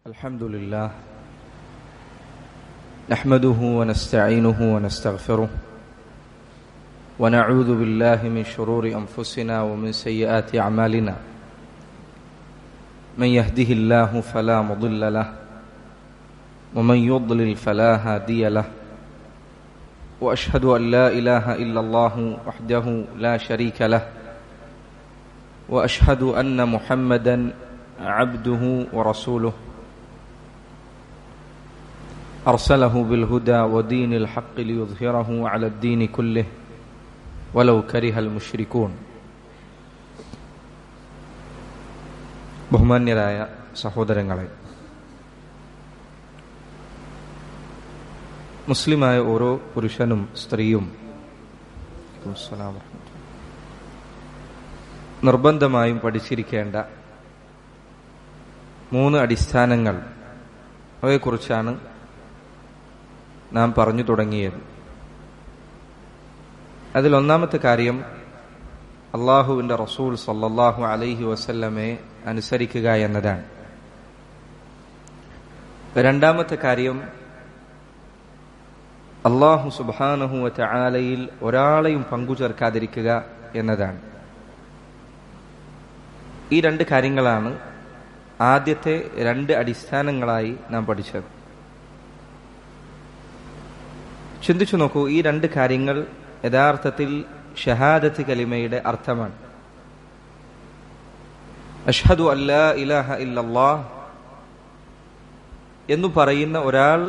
الحمد لله نحمده ونستعينه ونستغفره ونعوذ بالله من شرور انفسنا ومن سيئات اعمالنا من يهده الله فلا مضل له ومن يضلل فلا هادي له واشهد ان لا اله الا الله وحده لا شريك له واشهد ان محمدا عبده ورسوله ارسله بالهدى ودين الحق ليظهره على الدين كله ولو كره المشركون ബഹുമാന്യരായ സഹോദരങ്ങളെ മുസ്ലിമായ ഓരോ പുരുഷനും സ്ത്രീയും അസ്സലാമു അലൈക്കും. നിർബന്ധമായും പഠിച്ചിരിക്കേണ്ട മൂന്ന് അടിസ്ഥാനങ്ങൾ അവയെക്കുറിച്ചാണ് നാം പറഞ്ഞു തുടങ്ങിയത് അതിൽ ഒന്നാമത്തെ കാര്യം അള്ളാഹുവിന്റെ റസൂൽ സല്ലല്ലാഹു അലൈഹി വസല്ലമെ അനുസരിക്കുക എന്നതാണ് രണ്ടാമത്തെ കാര്യം അള്ളാഹു സുബാനഹു ആലയിൽ ഒരാളെയും പങ്കുചേർക്കാതിരിക്കുക എന്നതാണ് ഈ രണ്ട് കാര്യങ്ങളാണ് ആദ്യത്തെ രണ്ട് അടിസ്ഥാനങ്ങളായി നാം പഠിച്ചത് ചിന്തിച്ചു നോക്കൂ ഈ രണ്ട് കാര്യങ്ങൾ യഥാർത്ഥത്തിൽ ഷഹാദത്ത് കലിമയുടെ അർത്ഥമാണ് അഷ്ഹദു അല്ലാ ഇലാഹ ഇല്ലല്ലാ എന്ന് പറയുന്ന ഒരാൾ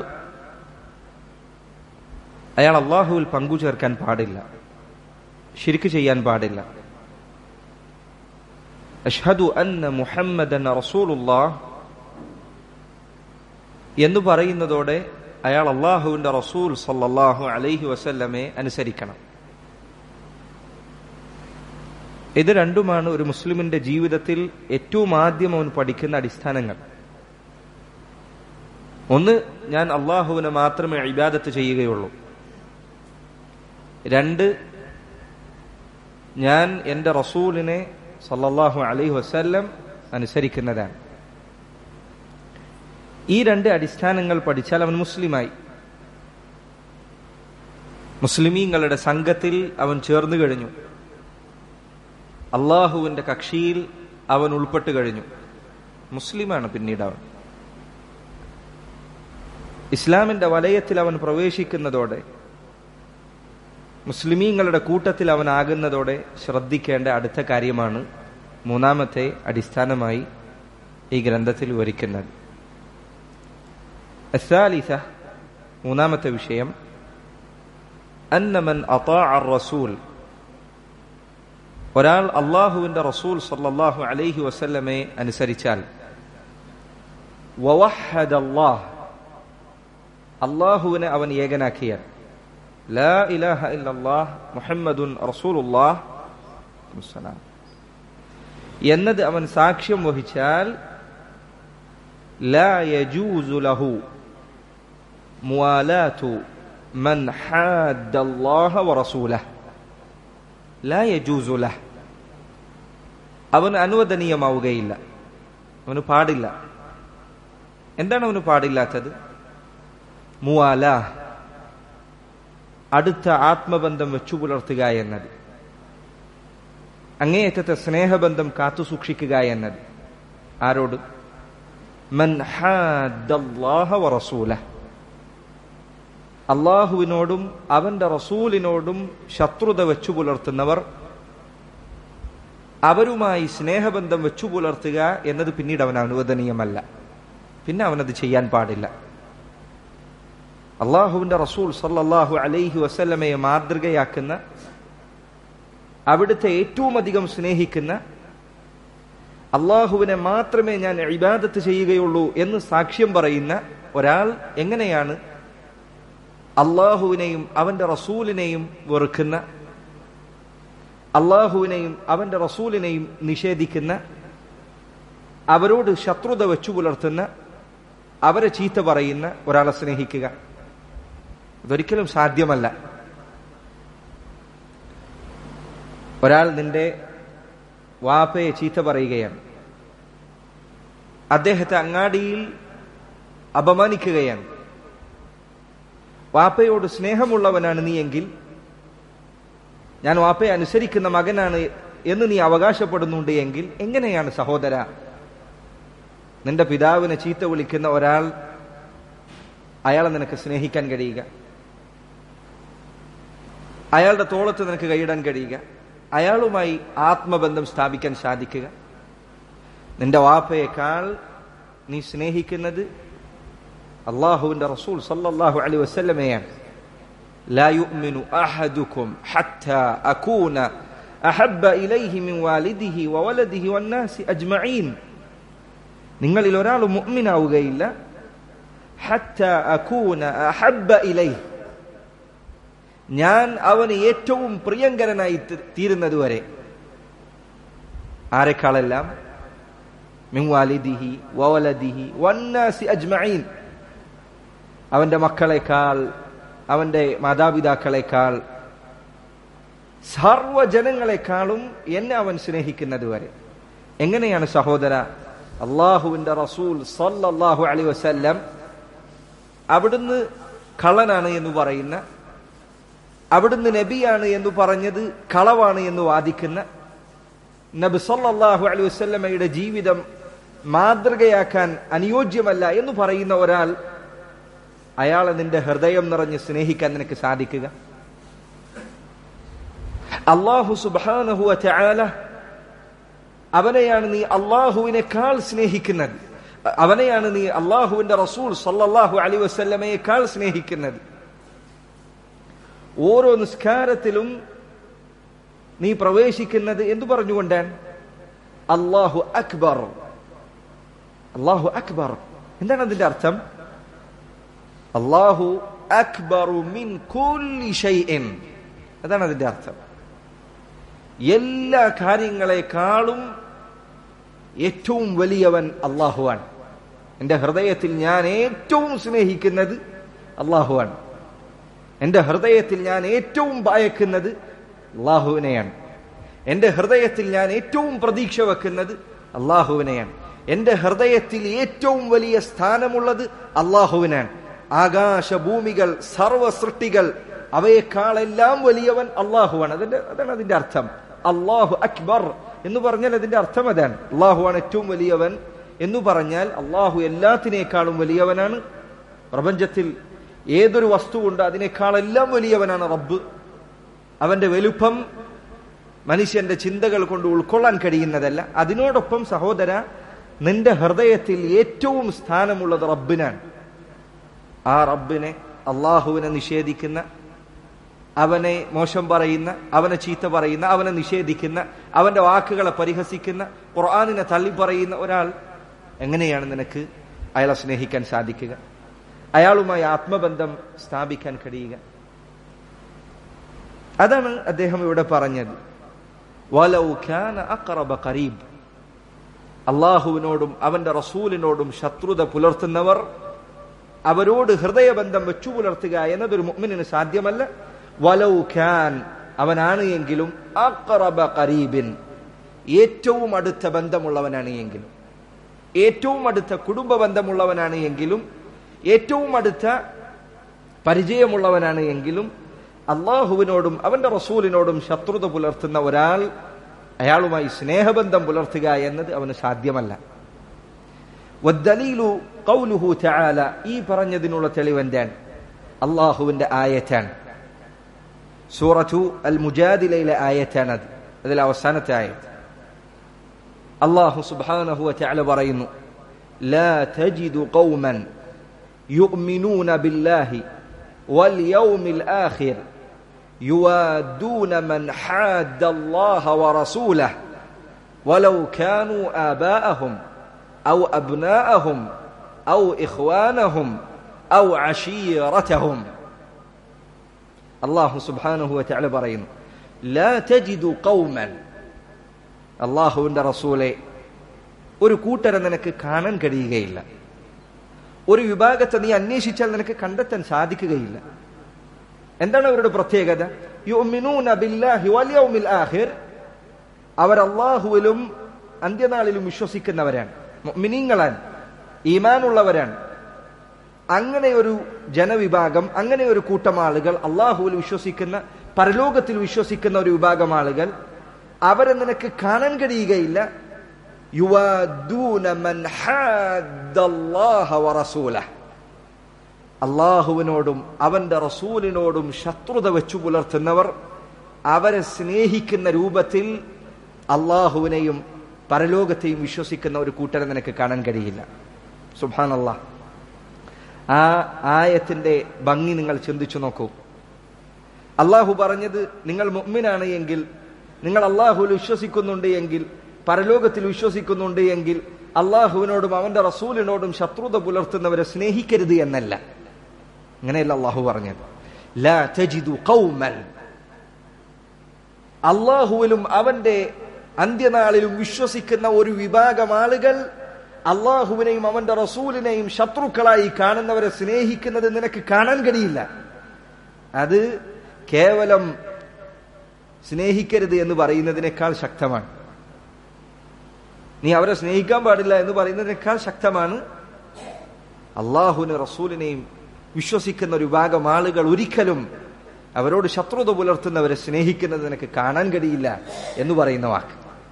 അയാൾ അള്ളാഹുവിൽ പങ്കു ചേർക്കാൻ പാടില്ല ശിരിക്ക് ചെയ്യാൻ പാടില്ല അഷ്ഹദു അന്ന മുഹമ്മദൻ റസൂലുല്ലാ എന്ന് പറയുന്നതോടെ അയാൾ അള്ളാഹുവിന്റെ റസൂൽ സല്ലല്ലാഹു അലൈഹി വസല്ലമെ അനുസരിക്കണം ഇത് രണ്ടുമാണ് ഒരു മുസ്ലിമിന്റെ ജീവിതത്തിൽ ഏറ്റവും ആദ്യം അവൻ പഠിക്കുന്ന അടിസ്ഥാനങ്ങൾ ഒന്ന് ഞാൻ അള്ളാഹുവിനെ മാത്രമേ ഇബാദത്ത് ചെയ്യുകയുള്ളൂ രണ്ട് ഞാൻ എൻ്റെ റസൂലിനെ സല്ലല്ലാഹു അലൈഹി വസല്ലം അനുസരിക്കുന്നതാണ് ഈ രണ്ട് അടിസ്ഥാനങ്ങൾ പഠിച്ചാൽ അവൻ മുസ്ലിമായി മുസ്ലിമീങ്ങളുടെ സംഘത്തിൽ അവൻ ചേർന്നു കഴിഞ്ഞു അള്ളാഹുവിന്റെ കക്ഷിയിൽ അവൻ ഉൾപ്പെട്ടു കഴിഞ്ഞു മുസ്ലിമാണ് പിന്നീട് അവൻ ഇസ്ലാമിന്റെ വലയത്തിൽ അവൻ പ്രവേശിക്കുന്നതോടെ മുസ്ലിമീങ്ങളുടെ കൂട്ടത്തിൽ അവനാകുന്നതോടെ ശ്രദ്ധിക്കേണ്ട അടുത്ത കാര്യമാണ് മൂന്നാമത്തെ അടിസ്ഥാനമായി ഈ ഗ്രന്ഥത്തിൽ വിവരിക്കുന്നത് الثالثة മൂന്നാമത്തെ വിഷയം أن من أطاع الرسول ഒരാൾ അള്ളാഹുവിന്റെ റസൂൽ സല്ലല്ലാഹു അലൈഹി വസല്ലമെ അനുസരിച്ചാൽ വവഹദ അല്ലാഹ് അള്ളാഹുവിനെ അവൻ ഏകനാക്കിയാൽ ലാ ഇലാഹ ഇല്ലല്ലാഹ് മുഹമ്മദുൻ റസൂലുള്ളാഹ് വസ്സലാം എന്നത് അവൻ സാക്ഷ്യം വഹിച്ചാൽ ലാ യജൂസു ലഹു മുവാലാത്തു മൻ ഹാദ്ദ അല്ലാഹ വറസൂലഹ് ലാ യജൂസു ലഹ് അവന് അനുവദനീയമാവുകയില്ല അവന് പാടില്ല എന്താണ് അവന് പാടില്ലാത്തത് മുവാല അടുത്ത ആത്മബന്ധം വെച്ചു പുലർത്തുക എന്നത് അങ്ങേയറ്റത്തെ സ്നേഹബന്ധം കാത്തു സൂക്ഷിക്കുക എന്നത് ആരോട് മൻ ഹാദ്ദല്ലാഹ വറസൂല അള്ളാഹുവിനോടും അവന്റെ റസൂലിനോടും ശത്രുത വെച്ചു പുലർത്തുന്നവർ അവരുമായി സ്നേഹബന്ധം വെച്ചു പുലർത്തുക എന്നത് പിന്നീട് അവൻ അനുവദനീയമല്ല പിന്നെ അവനത് ചെയ്യാൻ പാടില്ല അള്ളാഹുവിന്റെ റസൂൽ സല്ലല്ലാഹു അലൈഹി വസല്ലമയെ മാതൃകയാക്കുന്ന അവിടുത്തെ ഏറ്റവും അധികം സ്നേഹിക്കുന്ന അള്ളാഹുവിനെ മാത്രമേ ഞാൻ ഇബാദത്ത് ചെയ്യുകയുള്ളൂ എന്ന് സാക്ഷ്യം പറയുന്ന ഒരാൾ എങ്ങനെയാണ് അള്ളാഹുവിനെയും അവന്റെ റസൂലിനെയും വെറുക്കുന്ന അള്ളാഹുവിനെയും അവന്റെ റസൂലിനെയും നിഷേധിക്കുന്ന അവരോട് ശത്രുത വെച്ചു പുലർത്തുന്ന അവരെ ചീത്ത പറയുന്ന ഒരാളെ സ്നേഹിക്കുക അതൊരിക്കലും സാധ്യമല്ല ഒരാൾ നിന്റെ വാപ്പയെ ചീത്ത പറയുകയാണ് അദ്ദേഹത്തെ അങ്ങാടിയിൽ അപമാനിക്കുകയാണ് വാപ്പയോട് സ്നേഹമുള്ളവനാണ് നീ എങ്കിൽ ഞാൻ വാപ്പയെ അനുസരിക്കുന്ന മകനാണ് എന്ന് നീ അവകാശപ്പെടുന്നുണ്ട് എങ്കിൽ എങ്ങനെയാണ് സഹോദര നിന്റെ പിതാവിനെ ചീത്ത വിളിക്കുന്ന ഒരാൾ അയാളെ നിനക്ക് സ്നേഹിക്കാൻ കഴിയുക അയാളുടെ തോളത്ത് നിനക്ക് കൈയിടാൻ കഴിയുക അയാളുമായി ആത്മബന്ധം സ്ഥാപിക്കാൻ സാധിക്കുക നിന്റെ വാപ്പയേക്കാൾ നീ സ്നേഹിക്കുന്നത് അള്ളാഹുവിന്റെ റസൂൽ സല്ലല്ലാഹു അലൈഹി വസല്ലമയാണ് لا يؤمن أحدكم حتى أكون أحب إليه من والده وولده والناس أجمعين നിങ്ങളിൽ ഒരാൾ മുഅ്മിനാവുകയില്ല حتى أكون أحب إليه ഞാൻ അവന് ഏറ്റവും പ്രിയങ്കരനായി തീരുന്നത് വരെ ആരെക്കാളെല്ലാം മിൻവാലിദിഹി വവലദിഹി വന്നാസി അജ്മഈൻ അവന്റെ മക്കളെക്കാൾ അവന്റെ മാതാപിതാക്കളെക്കാൾ സർവജനങ്ങളെക്കാളും എന്നെ അവൻ സ്നേഹിക്കുന്നത് വരെ എങ്ങനെയാണ് സഹോദര അള്ളാഹുവിന്റെ റസൂൽ സല്ലല്ലാഹു അലൈഹി വസല്ലം അവിടുന്ന് കള്ളനാണ് എന്ന് പറയുന്ന അവിടുന്ന് നബിയാണ് എന്ന് പറഞ്ഞത് കളവാണ് എന്ന് വാദിക്കുന്ന നബി സല്ലല്ലാഹു അലൈഹി വസല്ലമയുടെ ജീവിതം മാതൃകയാക്കാൻ അനുയോജ്യമല്ല എന്ന് പറയുന്ന ഒരാൾ അയാളെ നിന്റെ ഹൃദയം നിറഞ്ഞ് സ്നേഹിക്കാൻ നിനക്ക് സാധിക്കുക അള്ളാഹു സുബാനഹുവ ചായാല അവനെയാണ് നീ അള്ളാഹുവിനേക്കാൾ സ്നേഹിക്കുന്നത് അവനെയാണ് നീ അള്ളാഹുവിന്റെ റസൂൽ സല്ലല്ലാഹു അലൈ വസല്ലമയേക്കാൾ സ്നേഹിക്കുന്നത് ഓരോ നിസ്കാരത്തിലും നീ പ്രവേശിക്കുന്നത് എന്തു പറഞ്ഞുകൊണ്ടാണ് അള്ളാഹു അക്ബർ അള്ളാഹു അക്ബർ എന്താണ് അതിന്റെ അർത്ഥം അള്ളാഹു അക്ബറു മിൻ കുല്ലി ഷൈഇൻ അതാണ് അതിന്റെ അർത്ഥം എല്ലാ കാര്യങ്ങളെക്കാളും ഏറ്റവും വലിയവൻ അള്ളാഹുവാണ് എന്റെ ഹൃദയത്തിൽ ഞാൻ ഏറ്റവും സ്നേഹിക്കുന്നത് അള്ളാഹുവാണ് എന്റെ ഹൃദയത്തിൽ ഞാൻ ഏറ്റവും ഭയക്കുന്നത് അള്ളാഹുവിനെയാണ് എന്റെ ഹൃദയത്തിൽ ഞാൻ ഏറ്റവും പ്രതീക്ഷ വെക്കുന്നത് അള്ളാഹുവിനെയാണ് എന്റെ ഹൃദയത്തിൽ ഏറ്റവും വലിയ സ്ഥാനമുള്ളത് അള്ളാഹുവിനാണ് ആകാശഭൂമികൾ സർവ സൃഷ്ടികൾ അവയെക്കാളെല്ലാം വലിയവൻ അള്ളാഹുവാണ് അതിന്റെ അതാണ് അതിന്റെ അർത്ഥം അള്ളാഹു അക്ബർ എന്ന് പറഞ്ഞാൽ അതിന്റെ അർത്ഥം അതാണ് അള്ളാഹുവാണ് ഏറ്റവും വലിയവൻ എന്ന് പറഞ്ഞാൽ അള്ളാഹു എല്ലാത്തിനേക്കാളും വലിയവനാണ് പ്രപഞ്ചത്തിൽ ഏതൊരു വസ്തുവുണ്ട് അതിനേക്കാളെല്ലാം വലിയവനാണ് റബ്ബ് അവന്റെ വലുപ്പം മനുഷ്യന്റെ ചിന്തകൾ കൊണ്ട് ഉൾക്കൊള്ളാൻ കഴിയുന്നതല്ല അതിനോടൊപ്പം സഹോദര നിന്റെ ഹൃദയത്തിൽ ഏറ്റവും സ്ഥാനമുള്ളത് റബ്ബിനാണ് ആ റബ്ബിനെ അള്ളാഹുവിനെ നിഷേധിക്കുന്ന അവനെ മോശം പറയുന്ന അവനെ ചീത്ത പറയുന്ന അവനെ നിഷേധിക്കുന്ന അവന്റെ വാക്കുകളെ പരിഹസിക്കുന്ന ഖുർആാനിനെ തള്ളി പറയുന്ന ഒരാൾ എങ്ങനെയാണ് നിനക്ക് അയാളെ സ്നേഹിക്കാൻ സാധിക്കുക അയാളുമായി ആത്മബന്ധം സ്ഥാപിക്കാൻ കഴിയുക അതാണ് അദ്ദേഹം ഇവിടെ പറഞ്ഞത് ഖരീബ് അള്ളാഹുവിനോടും അവന്റെ റസൂലിനോടും ശത്രുത പുലർത്തുന്നവർ അവരോട് ഹൃദയബന്ധം വെച്ചു പുലർത്തുക എന്നതൊരു മുഅ്മിനിന് സാധ്യമല്ല വലൗ ഖാൻ അവനാണ് എങ്കിലും അഖറബ ഖരീബിൻ ഏറ്റവും അടുത്ത ബന്ധമുള്ളവനാണ് എങ്കിലും ഏറ്റവും അടുത്ത കുടുംബ ബന്ധമുള്ളവനാണ് എങ്കിലും ഏറ്റവും അടുത്ത പരിചയമുള്ളവനാണ് എങ്കിലും അള്ളാഹുവിനോടും അവന്റെ റസൂലിനോടും ശത്രുത പുലർത്തുന്ന ഒരാൾ അയാളുമായി സ്നേഹബന്ധം പുലർത്തുക എന്നത് അവന് സാധ്യമല്ല വദ്ദലീലു ഖൗലുഹു തആല ഈ പറഞ്ഞതിനുള്ള തെളിവെന്താണ് അള്ളാഹുവിന്റെ ആയറ്റാണ് സൂറത്തു അൽ മുജാദിലയിലെ ആയറ്റാണ് അത് അതിൽ അവസാനത്തെ ആയത്ത് അള്ളാഹു സുബ്ഹാനഹു വതആല പറയുന്നു لا تجد قوما يؤمنون بالله واليوم الآخر يوادون من حاد الله ورسوله ولو كانوا آباءهم أو أبناءهم أو إخوانهم أو عشيرتهم الله سبحانه وتعالى برين لا تجد قوما അള്ളാഹുവിന്റെ റസൂലെ ഒരു കൂട്ടരെ നിനക്ക് കാണാൻ കഴിയുകയില്ല ഒരു വിഭാഗത്തെ നീ അന്വേഷിച്ചാൽ നിനക്ക് കണ്ടെത്താൻ സാധിക്കുകയില്ല എന്താണ് അവരുടെ പ്രത്യേകത അവർ അള്ളാഹുവിലും അന്ത്യനാളിലും വിശ്വസിക്കുന്നവരാണ് മിനിങ്ങളാണ് ഈമാനുള്ളവരാണ് അങ്ങനെ ഒരു ജനവിഭാഗം അങ്ങനെ ഒരു കൂട്ടം ആളുകൾ അള്ളാഹുവിൽ വിശ്വസിക്കുന്ന പരലോകത്തിൽ വിശ്വസിക്കുന്ന ഒരു വിഭാഗം ആളുകൾ അവരെ നിനക്ക് കാണാൻ കഴിയുകയില്ല യുവാദൂന മൻ ഹാദ്ദല്ലാഹ വറസൂലഹ് അള്ളാഹുവിനോടും അവന്റെ റസൂലിനോടും ശത്രുത വെച്ചു പുലർത്തുന്നവർ അവരെ സ്നേഹിക്കുന്ന രൂപത്തിൽ അള്ളാഹുവിനെയും പരലോകത്തെയും വിശ്വസിക്കുന്ന ഒരു കൂട്ടരെ നിനക്ക് കാണാൻ കഴിയില്ല സുബാൻ അള്ളാഹ് ആ ആയത്തിന്റെ ഭംഗി നിങ്ങൾ ചിന്തിച്ചു നോക്കൂ അള്ളാഹു പറഞ്ഞത് നിങ്ങൾ മുഅ്മിനാണ് എങ്കിൽ നിങ്ങൾ അള്ളാഹുവിൽ വിശ്വസിക്കുന്നുണ്ട് എങ്കിൽ പരലോകത്തിൽ വിശ്വസിക്കുന്നുണ്ട് എങ്കിൽ അള്ളാഹുവിനോടും അവന്റെ റസൂലിനോടും ശത്രുത പുലർത്തുന്നവരെ സ്നേഹിക്കരുത് എന്നല്ല അങ്ങനെയല്ല അള്ളാഹു പറഞ്ഞത് ലാ തജിദു ഖൗമൻ അള്ളാഹുവിലും അവന്റെ അന്ത്യനാളിലും വിശ്വസിക്കുന്ന ഒരു വിഭാഗം ആളുകൾ അള്ളാഹുവിനെയും അവന്റെ റസൂലിനെയും ശത്രുക്കളായി കാണുന്നവരെ സ്നേഹിക്കുന്നത് നിനക്ക് കാണാൻ കഴിയില്ല അത് കേവലം സ്നേഹിക്കരുത് എന്ന് പറയുന്നതിനേക്കാൾ ശക്തമാണ് നീ അവരെ സ്നേഹിക്കാൻ പാടില്ല എന്ന് പറയുന്നതിനേക്കാൾ ശക്തമാണ് അള്ളാഹുവിന് റസൂലിനെയും വിശ്വസിക്കുന്ന ഒരു വിഭാഗം ആളുകൾ ഒരിക്കലും അവരോട് ശത്രുത പുലർത്തുന്നവരെ സ്നേഹിക്കുന്നത് നിനക്ക് കാണാൻ കഴിയില്ല എന്ന് പറയുന്ന വാക്ക്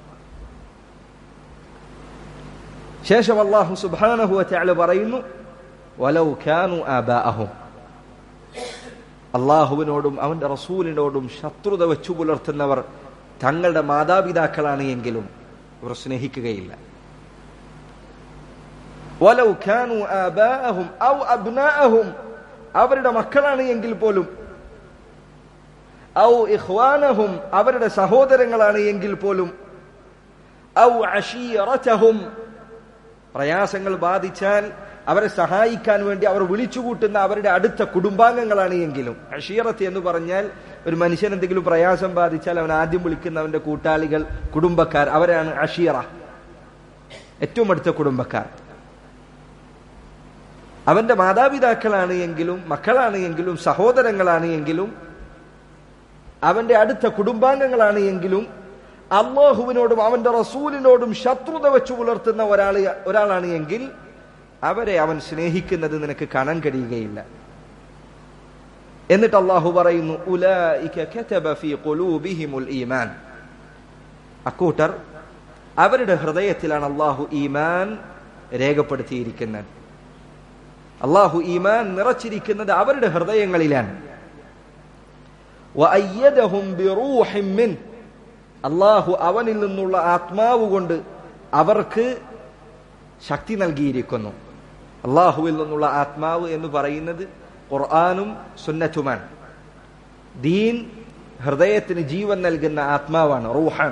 ശേഷം അള്ളാഹു സുബാനഹു അല പറയുന്നു വലൗ ഖാനു ആബാഅഹും അള്ളാഹുവിനോടും അവന്റെ റസൂലിനോടും ശത്രുത വെച്ചു പുലർത്തുന്നവർ തങ്ങളുടെ മാതാപിതാക്കളാണ് എങ്കിലും ഇവർ സ്നേഹിക്കുകയില്ല വലൗ ഖാനു ആബാഅഹും ഔ അബ്നാഅഹും അവരുടെ മക്കളാണ് എങ്കിൽ പോലും ഔ ഇഖ്വാനഹും അവരുടെ സഹോദരങ്ങളാണ് എങ്കിൽ പോലും ഔ അഷീറതഹും പ്രയാസങ്ങൾ ബാധിച്ചാൽ അവരെ സഹായിക്കാൻ വേണ്ടി അവർ വിളിച്ചുകൂട്ടുന്ന അവരുടെ അടുത്ത കുടുംബാംഗങ്ങളാണ് എങ്കിലും അഷീറത്ത് എന്ന് പറഞ്ഞാൽ ഒരു മനുഷ്യൻ എന്തെങ്കിലും പ്രയാസം ബാധിച്ചാൽ അവൻ ആദ്യം വിളിക്കുന്ന അവന്റെ കൂട്ടാളികൾ കുടുംബക്കാർ അവരാണ് അഷീറ ഏറ്റവും അടുത്ത കുടുംബക്കാർ അവന്റെ മാതാപിതാക്കളാണ് എങ്കിലും മക്കളാണ് എങ്കിലും സഹോദരങ്ങളാണ് എങ്കിലും അവന്റെ അടുത്ത കുടുംബാംഗങ്ങളാണ് എങ്കിലും അള്ളാഹുവിനോടും അവന്റെ റസൂലിനോടും ശത്രുത വെച്ചു പുലർത്തുന്ന ഒരാൾ ഒരാളാണ് എങ്കിൽ അവരെ അവൻ സ്നേഹിക്കുന്നത് നിനക്ക് കാണാൻ കഴിയുകയില്ല എന്നിട്ട് അള്ളാഹു പറയുന്നു ഉലൈക കതബ ഫീ ഖുലൂബിഹിമുൽ ഈമാൻ അക്കൂട്ടർ അവരുടെ ഹൃദയത്തിലാണ് അള്ളാഹു ഈമാൻ രേഖപ്പെടുത്തിയിരിക്കുന്നത് അള്ളാഹു ഈമാൻ നിറച്ചിരിക്കുന്നത് അവരുടെ ഹൃദയങ്ങളിലാണ് അള്ളാഹു അവനിൽ നിന്നുള്ള ആത്മാവ് കൊണ്ട് അവർക്ക് ശക്തി നൽകിയിരിക്കുന്നു അള്ളാഹുവിൽ നിന്നുള്ള ആത്മാവ് എന്ന് പറയുന്നത് ഖുർആാനും സുന്നത്തുമാണ് ദീൻ ഹൃദയത്തിന് ജീവൻ നൽകുന്ന ആത്മാവാണ് റൂഹാൻ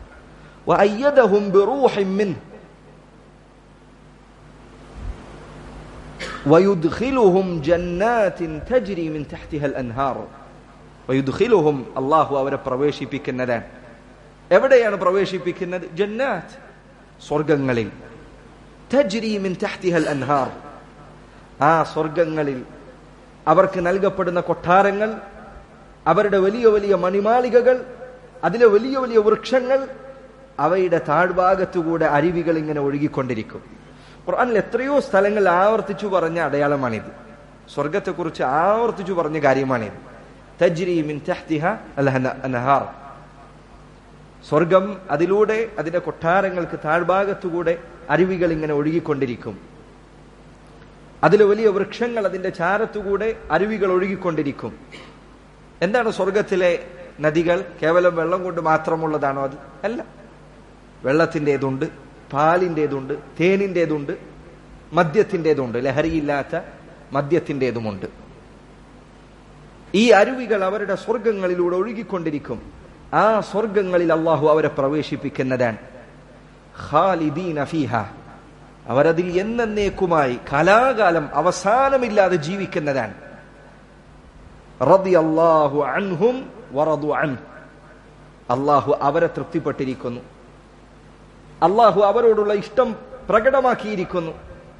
ويدخلهم جنات تجري من تحتها الأنهار വയുദ്ഖിലുഹും അള്ളാഹു അവരെ പ്രവേശിപ്പിക്കുന്നതാണ് എവിടെയാണ് പ്രവേശിപ്പിക്കുന്നത് ജന്നാത്ത് സ്വർഗങ്ങളിൽ തജ്രി മിൻ തഹ്തിഹൽ അൻഹാർ ആ സ്വർഗങ്ങളിൽ അവർക്ക് നൽകപ്പെടുന്ന കൊട്ടാരങ്ങൾ അവരുടെ വലിയ വലിയ മണിമാളികകൾ അതിലെ വലിയ വലിയ വൃക്ഷങ്ങൾ അവയുടെ താഴ്ഭാഗത്തുകൂടെ അരുവികൾ ഇങ്ങനെ ഒഴുകിക്കൊണ്ടിരിക്കും ഖുർആനിൽ എത്രയോ സ്ഥലങ്ങൾ ആവർത്തിച്ചു പറഞ്ഞ അടയാളമാണിത് സ്വർഗത്തെക്കുറിച്ച് ആവർത്തിച്ചു പറഞ്ഞ കാര്യമാണിത് തജ്രി മിൻ തഹ്തിഹ അൻഹാർ സ്വർഗം അതിലൂടെ അതിന്റെ കൊട്ടാരങ്ങൾക്ക് താഴ്ഭാഗത്തുകൂടെ അരുവികൾ ഇങ്ങനെ ഒഴുകിക്കൊണ്ടിരിക്കും അതിലെ വലിയ വൃക്ഷങ്ങൾ അതിന്റെ ചാരത്തുകൂടെ അരുവികൾ ഒഴുകിക്കൊണ്ടിരിക്കും എന്താണ് സ്വർഗത്തിലെ നദികൾ കേവലം വെള്ളം കൊണ്ട് മാത്രമുള്ളതാണോ അത് അല്ല വെള്ളത്തിൻ്റെതുണ്ട് പാലിൻ്റെതുണ്ട് തേനിൻ്റെതുണ്ട് മദ്യത്തിൻ്റെതുണ്ട് ലഹരിയില്ലാത്ത മദ്യത്തിൻ്റെതുമുണ്ട് ഈ അരുവികൾ അവരുടെ സ്വർഗങ്ങളിലൂടെ ഒഴുകിക്കൊണ്ടിരിക്കും ആ സ്വർഗങ്ങളിൽ അള്ളാഹു അവരെ പ്രവേശിപ്പിക്കുന്നതാണ് ഖാലിദീന ഫീഹ അവരതിൽ എന്നേക്കുമായി കലാകാലം അവസാനമില്ലാതെ ജീവിക്കുന്നതാണ് റളിയല്ലാഹു അൻഹും വറദു അൻ അള്ളാഹു അവരെ തൃപ്തിപ്പെട്ടിരിക്കുന്നു അള്ളാഹു അവരോടുള്ള ഇഷ്ടം പ്രകടമാക്കിയിരിക്കുന്നു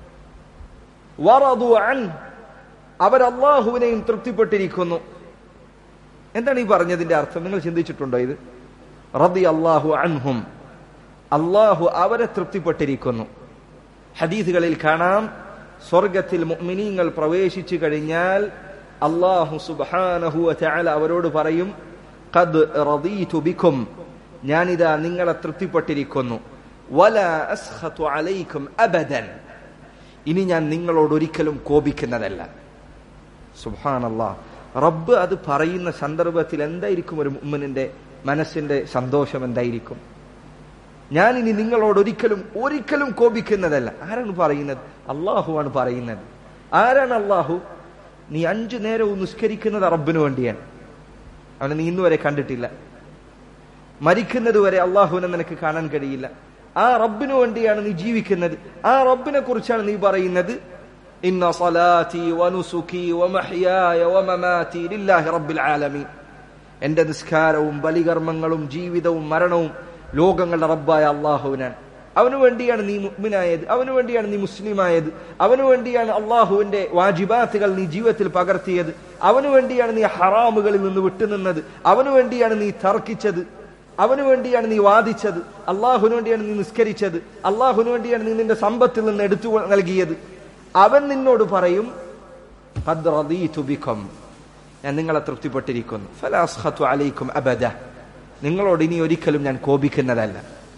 വറദു അൻ അവർ അള്ളാഹുവിനെയും തൃപ്തിപ്പെട്ടിരിക്കുന്നു എന്താണ് ഈ പറഞ്ഞതിന്റെ അർത്ഥം നിങ്ങൾ ചിന്തിച്ചിട്ടുണ്ടോ ഇത് റബി അള്ളാഹു അൻഹും അള്ളാഹു അവരെ തൃപ്തിപ്പെട്ടിരിക്കുന്നു ഹദീസുകളിൽ കാണാം സ്വർഗത്തിൽ മുഅ്മിനീങ്ങൾ പ്രവേശിച്ചു കഴിഞ്ഞാൽ അള്ളാഹു സുബ്ഹാനഹു വതആല അവരോട് പറയും ഖദ് റദീതു ബിക്കും ഞാനിതാ നിങ്ങളെ തൃപ്തിപ്പെട്ടിരിക്കുന്നു വല അസ്ഖതു അലൈക്കും അബദൻ ഇനി ഞാൻ നിങ്ങളോട് ഒരിക്കലും കോപിക്കുന്നതല്ല സുബ്ഹാനല്ലാ റബ്ബ് അത് പറയുന്ന സന്ദർഭത്തിൽ എന്തായിരിക്കും ഒരു മുഅ്മിനിന്റെ മനസ്സിന്റെ സന്തോഷം എന്തായിരിക്കും ഞാൻ ഇനി നിങ്ങളോട് ഒരിക്കലും ഒരിക്കലും കോപിക്കുന്നതല്ല ആരാണ് പറയുന്നത് അള്ളാഹുവാണ് പറയുന്നത് ആരാണ് അള്ളാഹു നീ അഞ്ചു നേരവും നിസ്കരിക്കുന്നത് റബ്ബിന് വേണ്ടിയാണ് അവനെ നീ ഇന്നുവരെ കണ്ടിട്ടില്ല മരിക്കുന്നത് വരെ അള്ളാഹുവിനെ നിനക്ക് കാണാൻ കഴിയില്ല ആ റബ്ബിന് വേണ്ടിയാണ് നീ ജീവിക്കുന്നത് ആ റബ്ബിനെ കുറിച്ചാണ് നീ പറയുന്നത് ഇന്ന സലാത്തി വനുസുഖി വമഹ്യായ വമമാതി ലില്ലാഹി റബ്ബിൽ ആലമീൻ എന്റെ നിസ്കാരവും ബലികർമ്മങ്ങളും ജീവിതവും മരണവും ലോകങ്ങളുടെ റബ്ബായ അള്ളാഹുവിനാണ് അവനു വേണ്ടിയാണ് നീ മുഗ്മിനായത് അവനു വേണ്ടിയാണ് നീ മുസ്ലിമായത് അവനു വേണ്ടിയാണ് അള്ളാഹുവിന്റെ വാജിബാത്തുകൾ നീ ജീവിതത്തിൽ പകർത്തിയത് അവനു വേണ്ടിയാണ് നീ ഹറാമുകളിൽ നിന്ന് വിട്ടുനിന്നത് അവനു വേണ്ടിയാണ് നീ തർക്കിച്ചത് അവനു വേണ്ടിയാണ് നീ വാദിച്ചത് അള്ളാഹുവിന് വേണ്ടിയാണ് നീ നിസ്കരിച്ചത് അള്ളാഹുവിന് വേണ്ടിയാണ് നീ നിന്റെ സമ്പത്തിൽ നിന്ന് എടുത്തു നൽകിയത് അവൻ നിന്നോട് പറയും "ഖദ് റദീതു ബിക്കും." ഞാൻ നിങ്ങളെ തൃപ്തിപ്പെട്ടിരിക്കുന്നു ഫലാസ്ഖത്തു അലൈക്കും അബദ നിങ്ങളോട് ഇനി ഒരിക്കലും ഞാൻ കോപിക്കുന്നതല്ല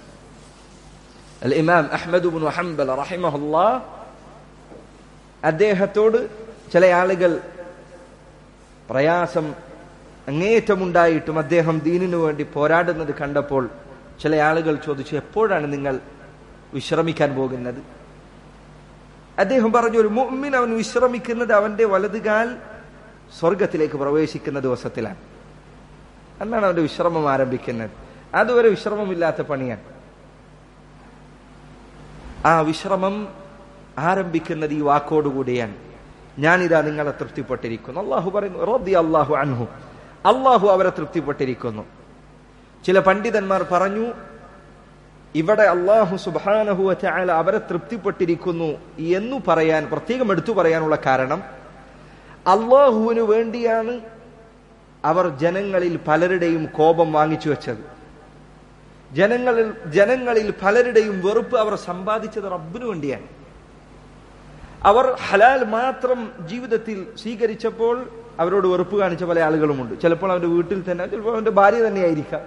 അൽ ഇമാം അഹ്മദ് ബിൻ ഹംബൽ റഹിമഹുല്ലാ അദ്ദേഹത്തോട് ചില ആളുകൾ പ്രയാസം അങ്ങേയറ്റമുണ്ടായിട്ടും അദ്ദേഹം ദീനിനു വേണ്ടി പോരാടുന്നത് കണ്ടപ്പോൾ ചില ആളുകൾ ചോദിച്ചു എപ്പോഴാണ് നിങ്ങൾ വിശ്രമിക്കാൻ പോകുന്നത് അദ്ദേഹം പറഞ്ഞു ഒരു മുഅ്മിൻ അവൻ വിശ്രമിക്കുന്നത് അവന്റെ വലതുകാൽ സ്വർഗത്തിലേക്ക് പ്രവേശിക്കുന്ന ദിവസത്തിലാണ് അന്നാണ് അവന്റെ വിശ്രമം ആരംഭിക്കുന്നത് അതുവരെ വിശ്രമമില്ലാത്ത പണിയാണ് ആ വിശ്രമം ആരംഭിക്കുന്നത് ഈ വാക്കോടുകൂടിയാണ് ഞാനിതാ നിങ്ങളെ തൃപ്തിപ്പെട്ടിരിക്കുന്നു അള്ളാഹു പറയുന്നു റബ്ബി അള്ളാഹു അൻഹു അള്ളാഹു അവരെ തൃപ്തിപ്പെട്ടിരിക്കുന്നു ചില പണ്ഡിതന്മാർ പറഞ്ഞു ഇവിടെ അള്ളാഹു സുബാനഹു ചായാല അവരെ തൃപ്തിപ്പെട്ടിരിക്കുന്നു എന്നു പറയാൻ പ്രത്യേകം എടുത്തു പറയാനുള്ള കാരണം അള്ളാഹുവിന് വേണ്ടിയാണ് അവർ ജനങ്ങളിൽ പലരുടെയും കോപം വാങ്ങിച്ചു വെച്ചത് ജനങ്ങളിൽ ജനങ്ങളിൽ പലരുടെയും വെറുപ്പ് അവർ സമ്പാദിച്ചത് റബ്ബിനു വേണ്ടിയാണ് അവർ ഹലാൽ മാത്രം ജീവിതത്തിൽ സ്വീകരിച്ചപ്പോൾ അവരോട് വെറുപ്പ് കാണിച്ച പല ആളുകളുമുണ്ട് ചിലപ്പോൾ അവന്റെ വീട്ടിൽ തന്നെ ചിലപ്പോൾ അവന്റെ ഭാര്യ തന്നെയായിരിക്കാം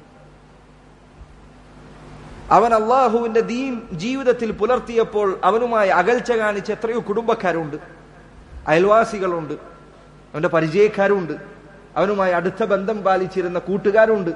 അവൻ അള്ളാഹുവിന്റെ ദീൻ ജീവിതത്തിൽ പുലർത്തിയപ്പോൾ അവനുമായി അകൽച്ച കാണിച്ച എത്രയോ കുടുംബക്കാരുണ്ട് അയൽവാസികളുണ്ട് അവന്റെ പരിചയക്കാരുണ്ട് അവനുമായി അടുത്ത ബന്ധം പാലിച്ചിരുന്ന കൂട്ടുകാരുണ്ട്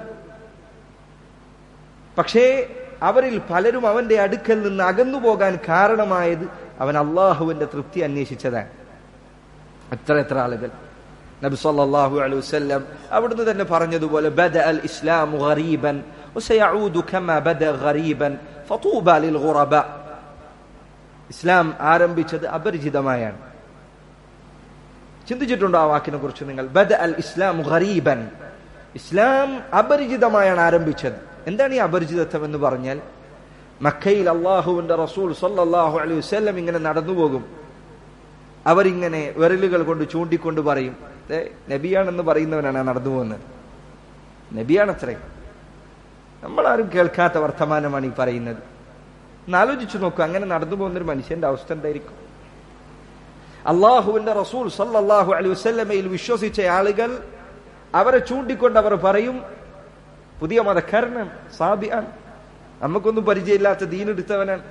പക്ഷേ അവരിൽ പലരും അവന്റെ അടുക്കൽ നിന്ന് അകന്നു പോകാൻ കാരണമായത് അവൻ അള്ളാഹുവിന്റെ തൃപ്തി അന്വേഷിച്ചതാണ് എത്ര എത്ര ആളുകൾ നബി സല്ലല്ലാഹു അലൈഹി വസല്ലം അവിടുന്ന് തന്നെ പറഞ്ഞതുപോലെ ബദ അൽ ഇസ്ലാമു ഗരീബൻ وسيعود كما بدا غريبا فطوبى للغرباء ഇസ്ലാം ആരംഭിച്ചത് അപരിചിതമായാണ് ചിന്തിച്ചിട്ടുണ്ടോ ആ വാക്കിനെ കുറിച്ച് നിങ്ങൾ ബദ അൽ ഇസ്ലാം ഗരീബൻ ഇസ്ലാം അപരിചിതമായാണ് ആരംഭിച്ചത് എന്താണ് ഈ അപരിചിതത്വം എന്ന് പറഞ്ഞാൽ മക്കയിൽ അള്ളാഹുവിന്റെ റസൂൽ സല്ലല്ലാഹു അലൈഹി വസല്ലം ഇങ്ങനെ നടന്നു പോകും അവരിങ്ങനെ വിരലുകൾ കൊണ്ട് ചൂണ്ടിക്കൊണ്ട് പറയും "ദേ, നബിയാണെന്ന് പറയുന്നവനാണ് നടന്നു പോകുന്നത് നബിയാണത്രേ നമ്മളാരും കേൾക്കാത്ത വർത്തമാനമാണ് ഈ പറയുന്നത് ഒന്ന് ആലോചിച്ചു നോക്കൂ അങ്ങനെ നടന്നു പോകുന്ന ഒരു മനുഷ്യന്റെ അവസ്ഥ എന്തായിരിക്കും അള്ളാഹുവിന്റെ റസൂൽ സല്ലല്ലാഹു അലൈഹി വസല്ലമയിൽ വിശ്വസിച്ച ആളുകൾ അവരെ ചൂണ്ടിക്കൊണ്ട് അവർ പറയും പുതിയ മതക്കാരനാണ് സാബിയാൻ നമുക്കൊന്നും പരിചയമില്ലാത്ത ദീനെടുത്തവനാണ്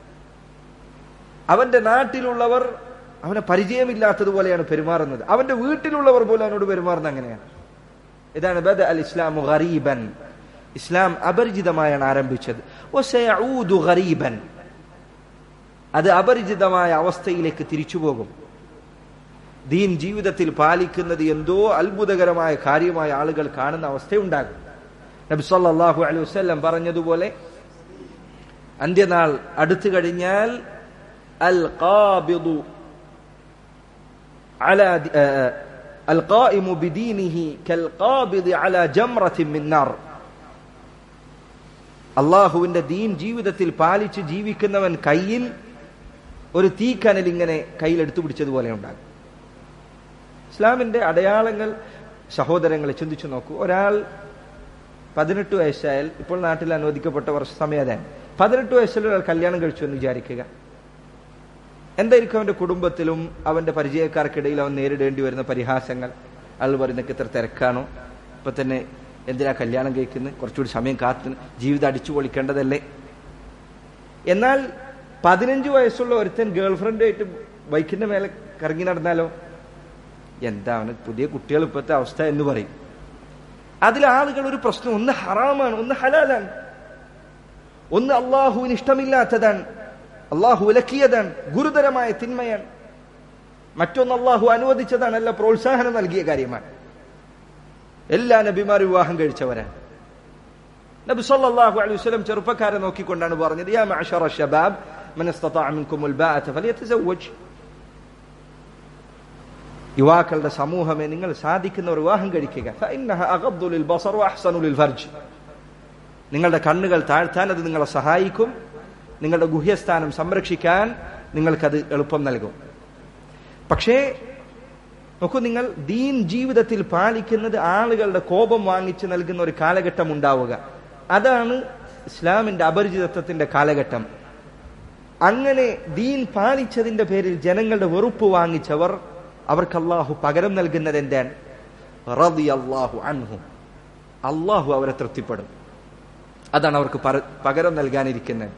അവന്റെ നാട്ടിലുള്ളവർ അവനെ പരിചയമില്ലാത്തതുപോലെയാണ് പെരുമാറുന്നത് അവന്റെ വീട്ടിലുള്ളവർ പോലും അവനോട് പെരുമാറുന്നത് അങ്ങനെയാണ് ഇതാണ് ബദ അൽ ഇസ്ലാമു ഗരീബൻ ഇസ്ലാം അപരിചിതമായാണ് ആരംഭിച്ചത് വസയഊദു ഗരീബൻ അത് അപരിചിതമായ അവസ്ഥയിലേക്ക് തിരിച്ചു പോകും ദീൻ ജീവിതത്തിൽ പാലിക്കുന്നത് എന്തോ അത്ഭുതകരമായ കാര്യമായ ആളുകൾ കാണുന്ന അവസ്ഥയുണ്ടാകും നബി സല്ലല്ലാഹു അലൈഹി വസല്ലം പറഞ്ഞതുപോലെ അന്ത്യനാൾ അടുത്തു കഴിഞ്ഞാൽ അൽ ഖാബിദു على القائم بدينه كالقابض على جمرة من نار അള്ളാഹുവിന്റെ ദീൻ ജീവിതത്തിൽ പാലിച്ച് ജീവിക്കുന്നവൻ കയ്യിൽ ഒരു തീക്കനൽ ഇങ്ങനെ കയ്യിൽ എടുത്തു പിടിച്ചതുപോലെ ഉണ്ടാകും ഇസ്ലാമിന്റെ അടയാളങ്ങൾ സഹോദരങ്ങളെ ചിന്തിച്ചു നോക്കൂ ഒരാൾ പതിനെട്ട് വയസ്സായാൽ ഇപ്പോൾ നാട്ടിൽ അനുവദിക്കപ്പെട്ട വർഷ സമയതാണ് പതിനെട്ട് വയസ്സിൽ ഒരാൾ കല്യാണം കഴിച്ചു എന്ന് വിചാരിക്കുക എന്തായിരിക്കും അവന്റെ കുടുംബത്തിലും അവന്റെ പരിചയക്കാർക്കിടയിൽ അവൻ നേരിടേണ്ടി വരുന്ന പരിഹാസങ്ങൾ ആൾ പറയുന്നൊക്കെ ഇത്ര തിരക്കാണോ ഇപ്പൊ തന്നെ എന്തിനാ കല്യാണം കഴിക്കുന്നത് കുറച്ചുകൂടി സമയം കാത്ത് ജീവിതം അടിച്ചു പൊളിക്കേണ്ടതല്ലേ എന്നാൽ പതിനഞ്ച് വയസ്സുള്ള ഒരുത്തൻ ഗേൾഫ്രണ്ടായിട്ട് ബൈക്കിന്റെ മേലെ കറങ്ങി നടന്നാലോ എന്താ അവന് പുതിയ കുട്ടികൾ ഇപ്പോഴത്തെ അവസ്ഥ എന്ന് പറയും അതിൽ ആളുകൾ ഒരു പ്രശ്നം ഒന്ന് ഹറാമാണ് ഒന്ന് ഹലാലാണ് ഒന്ന് അള്ളാഹുവിന് ഇഷ്ടമില്ലാത്തതാണ് അള്ളാഹു വിലക്കിയതാണ് ഗുരുതരമായ തിന്മയാണ് മറ്റൊന്ന് അള്ളാഹു അനുവദിച്ചതാണ് അല്ല പ്രോത്സാഹനം നൽകിയ കാര്യമാണ് എല്ലാ നബിമാരും വിവാഹം കഴിച്ചവരാണ് നബി സല്ലല്ലാഹു അലൈഹി വസല്ലം ചെറുപ്പക്കാരെ നോക്കിക്കൊണ്ടാണ് പറഞ്ഞത് യാ മഅശറ ശബാബ് മൻ ഇസ്തതാഅ മിൻകുമുൽ ബാഅത ഫലിയതസവ്വജ് യുവാക്കളുടെ സമൂഹമേ നിങ്ങൾ സാധിക്കുന്ന ഒരു വിവാഹം കഴിക്കുക ഫഇന്നഹ അഗദ്ദു ലിൽ ബസർ വഅഹ്സനു ലിൽ ഫർജ് നിങ്ങളുടെ കണ്ണുകൾ താഴ്ത്താൻ അത് നിങ്ങളെ സഹായിക്കും നിങ്ങളുടെ ഗുഹ്യസ്ഥാനം സംരക്ഷിക്കാൻ നിങ്ങൾക്കത് എളുപ്പം നൽകും പക്ഷേ നോക്കൂ നിങ്ങൾ ദീൻ ജീവിതത്തിൽ പാലിക്കുന്നത് ആളുകളുടെ കോപം വാങ്ങിച്ച് നൽകുന്ന ഒരു കാലഘട്ടം ഉണ്ടാവുക അതാണ് ഇസ്ലാമിന്റെ അപരിചിതത്വത്തിന്റെ കാലഘട്ടം അങ്ങനെ ദീൻ പാലിച്ചതിന്റെ പേരിൽ ജനങ്ങളുടെ വെറുപ്പ് വാങ്ങിച്ചവർ അവർക്ക് അള്ളാഹു പകരം നൽകുന്നത് എന്താണ് റതി അള്ളാഹു അൻഹും അള്ളാഹു അവരെ തൃപ്തിപ്പെടും അതാണ് അവർക്ക് പര- പകരം നൽകാനിരിക്കുന്നത്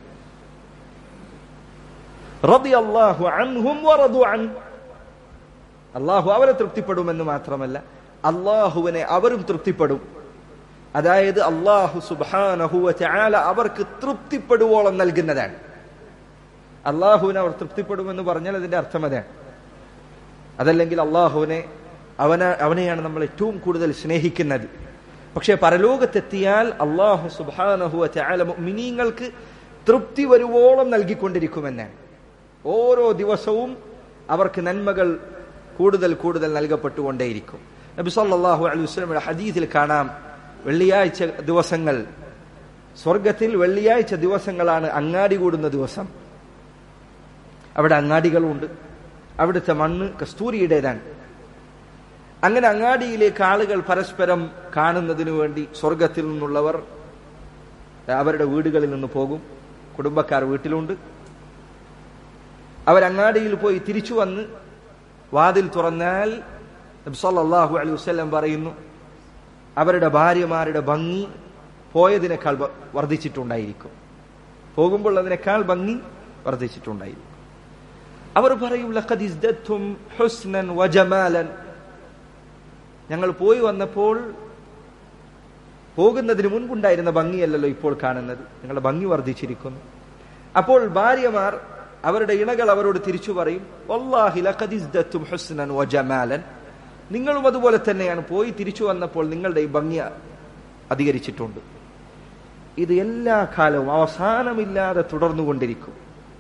റതി അള്ളാഹു അൻഹും വറദു അൻ അള്ളാഹു അവരെ തൃപ്തിപ്പെടുമെന്ന് മാത്രമല്ല അള്ളാഹുവിനെ അവരും തൃപ്തിപ്പെടും അതായത് അള്ളാഹു സുബാനഹുവ ചാല അവർക്ക് തൃപ്തിപ്പെടുവോളം നൽകുന്നതാണ് അള്ളാഹുവിനെ അവർ തൃപ്തിപ്പെടുമെന്ന് പറഞ്ഞാൽ അതിന്റെ അർത്ഥം അതാണ് അതല്ലെങ്കിൽ അള്ളാഹുവിനെ അവന അവനെയാണ് നമ്മൾ ഏറ്റവും കൂടുതൽ സ്നേഹിക്കുന്നത് പക്ഷെ പരലോകത്തെത്തിയാൽ അള്ളാഹു സുബാനഹുവ ചാല മിനിങ്ങൾക്ക് തൃപ്തി വരുവോളം നൽകിക്കൊണ്ടിരിക്കുമെന്നാണ് ഓരോ ദിവസവും അവർക്ക് നന്മകൾ കൂടുതൽ കൂടുതൽ നൽകപ്പെട്ടുകൊണ്ടേയിരിക്കും നബി സല്ലല്ലാഹു അലൈഹി വസല്ലമയുടെ ഹദീസിൽ കാണാം വെള്ളിയാഴ്ച ദിവസങ്ങൾ സ്വർഗത്തിൽ വെള്ളിയാഴ്ച ദിവസങ്ങളാണ് അങ്ങാടി കൂടുന്ന ദിവസം അവിടെ അങ്ങാടികളുണ്ട് അവിടുത്തെ മണ്ണ് കസ്തൂരിയുടേതാണ് അങ്ങനെ അങ്ങാടിയിലേക്ക് ആളുകൾ പരസ്പരം കാണുന്നതിനു വേണ്ടി സ്വർഗത്തിൽ നിന്നുള്ളവർ അവരുടെ വീടുകളിൽ നിന്ന് പോകും കുടുംബക്കാർ വീട്ടിലുണ്ട് അവരങ്ങാടിയിൽ പോയി തിരിച്ചു വന്ന് വാതിൽ തുറന്നാൽ നബി സല്ലല്ലാഹു അലൈഹി വസല്ലം പറയുന്നു അവരുടെ ഭാര്യമാരുടെ ഭംഗി പോയതിനേക്കാൾ വ- വർദ്ധിച്ചിട്ടുണ്ടായിരിക്കും പോകുമ്പോൾ അതിനേക്കാൾ ഭംഗി വർദ്ധിച്ചിട്ടുണ്ടായിരിക്കും അവർ പറയും ലഖദ് ഇസ്ദത്തും ഹുസ്നൻ വജമാലൻ ഞങ്ങൾ പോയി വന്നപ്പോൾ പോകുന്നതിന് മുൻപുണ്ടായിരുന്ന ഭംഗിയല്ലല്ലോ ഇപ്പോൾ കാണുന്നത് നിങ്ങളുടെ ഭംഗി വർദ്ധിച്ചിരിക്കുന്നു അപ്പോൾ ഭാര്യമാർ അവരുടെ ഇണകൾ അവരോട് തിരിച്ചു പറയും വല്ലാഹി ലഖദ് ഇസ്ദത്തും ഹുസ്നൻ വജമാലൻ നിങ്ങളും അതുപോലെ തന്നെയാണ് പോയി തിരിച്ചു വന്നപ്പോൾ നിങ്ങളുടെ ഈ ഭംഗി അധികരിച്ചിട്ടുണ്ട് ഇത് എല്ലാ കാലവും അവസാനമില്ലാതെ തുടർന്നുകൊണ്ടിരിക്കും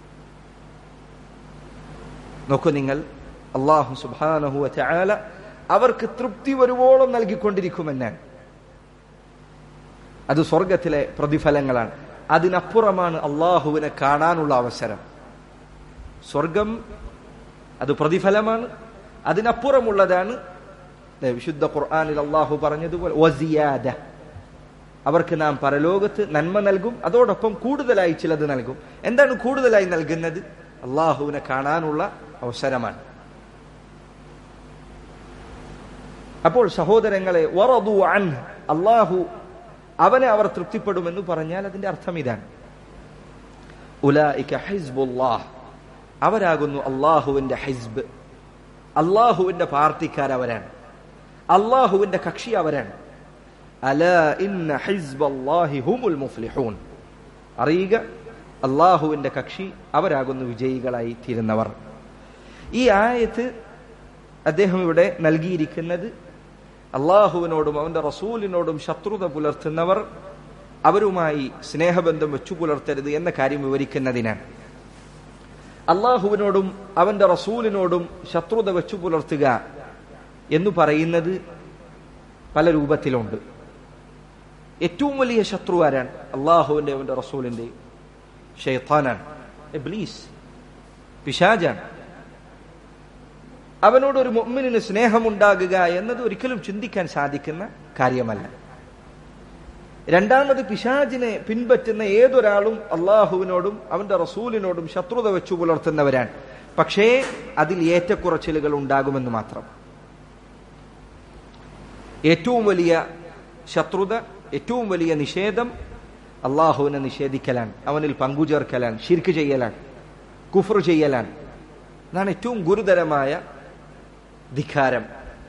നോക്കൂ നിങ്ങൾ അള്ളാഹു സുബാനഹു ചായാല അവർക്ക് തൃപ്തി വരുവോളം നൽകിക്കൊണ്ടിരിക്കുമെന്നാണ് അത് സ്വർഗത്തിലെ പ്രതിഫലങ്ങളാണ് അതിനപ്പുറമാണ് അള്ളാഹുവിനെ കാണാനുള്ള അവസരം സ്വർഗം അത് പ്രതിഫലമാണ് അതിനപ്പുറമുള്ളതാണ് ദേ വിശുദ്ധ ഖുർആനിൽ അള്ളാഹു പറഞ്ഞതുപോലെ വസിയാദ അവർക്ക് നാം പരലോകത്ത് നന്മ നൽകും അതോടൊപ്പം കൂടുതലായി ചിലത് നൽകും എന്താണ് കൂടുതലായി നൽകുന്നത് അള്ളാഹുവിനെ കാണാനുള്ള അവസരമാണ് അപ്പോൾ സഹോദരങ്ങളെ വറദു അൻ അള്ളാഹു അവനെ അവർ തൃപ്തിപ്പെടുമെന്ന് പറഞ്ഞാൽ അതിന്റെ അർത്ഥം ഇതാണ് ഉലായിക ഹിസ്ബുല്ലാഹ് അവരാകുന്നു അള്ളാഹുവിന്റെ ഹിസ്ബ് അള്ളാഹുവിന്റെ പാർട്ടിക്കാരവരാണ് അള്ളാഹുവിന്റെ കക്ഷി അവരാണ് അല ഇന്ന ഹിസ്ബല്ലാഹി ഹുമുൽ മുഫ്ലിഹൂൻ അറിയുക അള്ളാഹുവിന്റെ കക്ഷി അവരാകുന്നു വിജയികളായി തീരുന്നവർ ഈ ആയത്ത് അദ്ദേഹം ഇവിടെ നൽകിയിരിക്കുന്നത് അള്ളാഹുവിനോടും അവന്റെ റസൂലിനോടും ശത്രുത പുലർത്തുന്നവർ അവരുമായി സ്നേഹബന്ധം വെച്ചു പുലർത്തരുത് എന്ന കാര്യം വിവരിക്കുന്നതിനാണ് അള്ളാഹുവിനോടും അവന്റെ റസൂലിനോടും ശത്രുത വെച്ചു പുലർത്തുക എന്ന് പറയുന്നത് പല രൂപത്തിലുണ്ട് ഏറ്റവും വലിയ ശത്രു ആരാണ് അള്ളാഹുവിന്റെ അവന്റെ റസൂലിന്റെ ഷെയ്ത്താനാണ് എബ്ലീസ് പിശാജാണ് അവനോട് ഒരു മുഅ്മിനിന് സ്നേഹമുണ്ടാകുക എന്നത് ഒരിക്കലും ചിന്തിക്കാൻ സാധിക്കുന്ന കാര്യമല്ല രണ്ടാമത് പിശാജിനെ പിൻപറ്റുന്ന ഏതൊരാളും അള്ളാഹുവിനോടും അവന്റെ റസൂലിനോടും ശത്രുത വെച്ചു പുലർത്തുന്നവരാണ് പക്ഷേ അതിൽ ഏറ്റക്കുറച്ചിലുകൾ ഉണ്ടാകുമെന്ന് മാത്രം ഏറ്റവും വലിയ ശത്രുത ഏറ്റവും വലിയ നിഷേധം അള്ളാഹുവിനെ നിഷേധിക്കലാണ് അവനിൽ പങ്കുചേർക്കലാണ് ഷിർക്ക് ചെയ്യലാണ് കുഫർ ചെയ്യലാണ് അതാണ് ഏറ്റവും ഗുരുതരമായ ധിഖാരം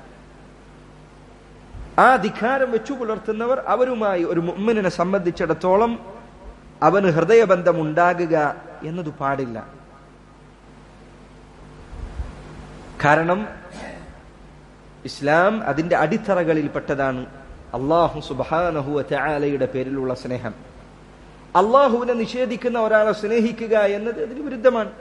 ആ ധിഖാരം വെച്ചു പുലർത്തുന്നവർ അവരുമായി ഒരു മുമ്മിനെ സംബന്ധിച്ചിടത്തോളം അവന് ഹൃദയബന്ധം ഉണ്ടാകുക എന്നത് പാടില്ല കാരണം ഇസ്ലാം അതിന്റെ അടിത്തറകളിൽപ്പെട്ടതാണ് അള്ളാഹു സുബാനഹുവ ചാലയുടെ പേരിലുള്ള സ്നേഹം അള്ളാഹുവിനെ നിഷേധിക്കുന്ന ഒരാളെ സ്നേഹിക്കുക എന്നത് അതിന് വിരുദ്ധമാണ്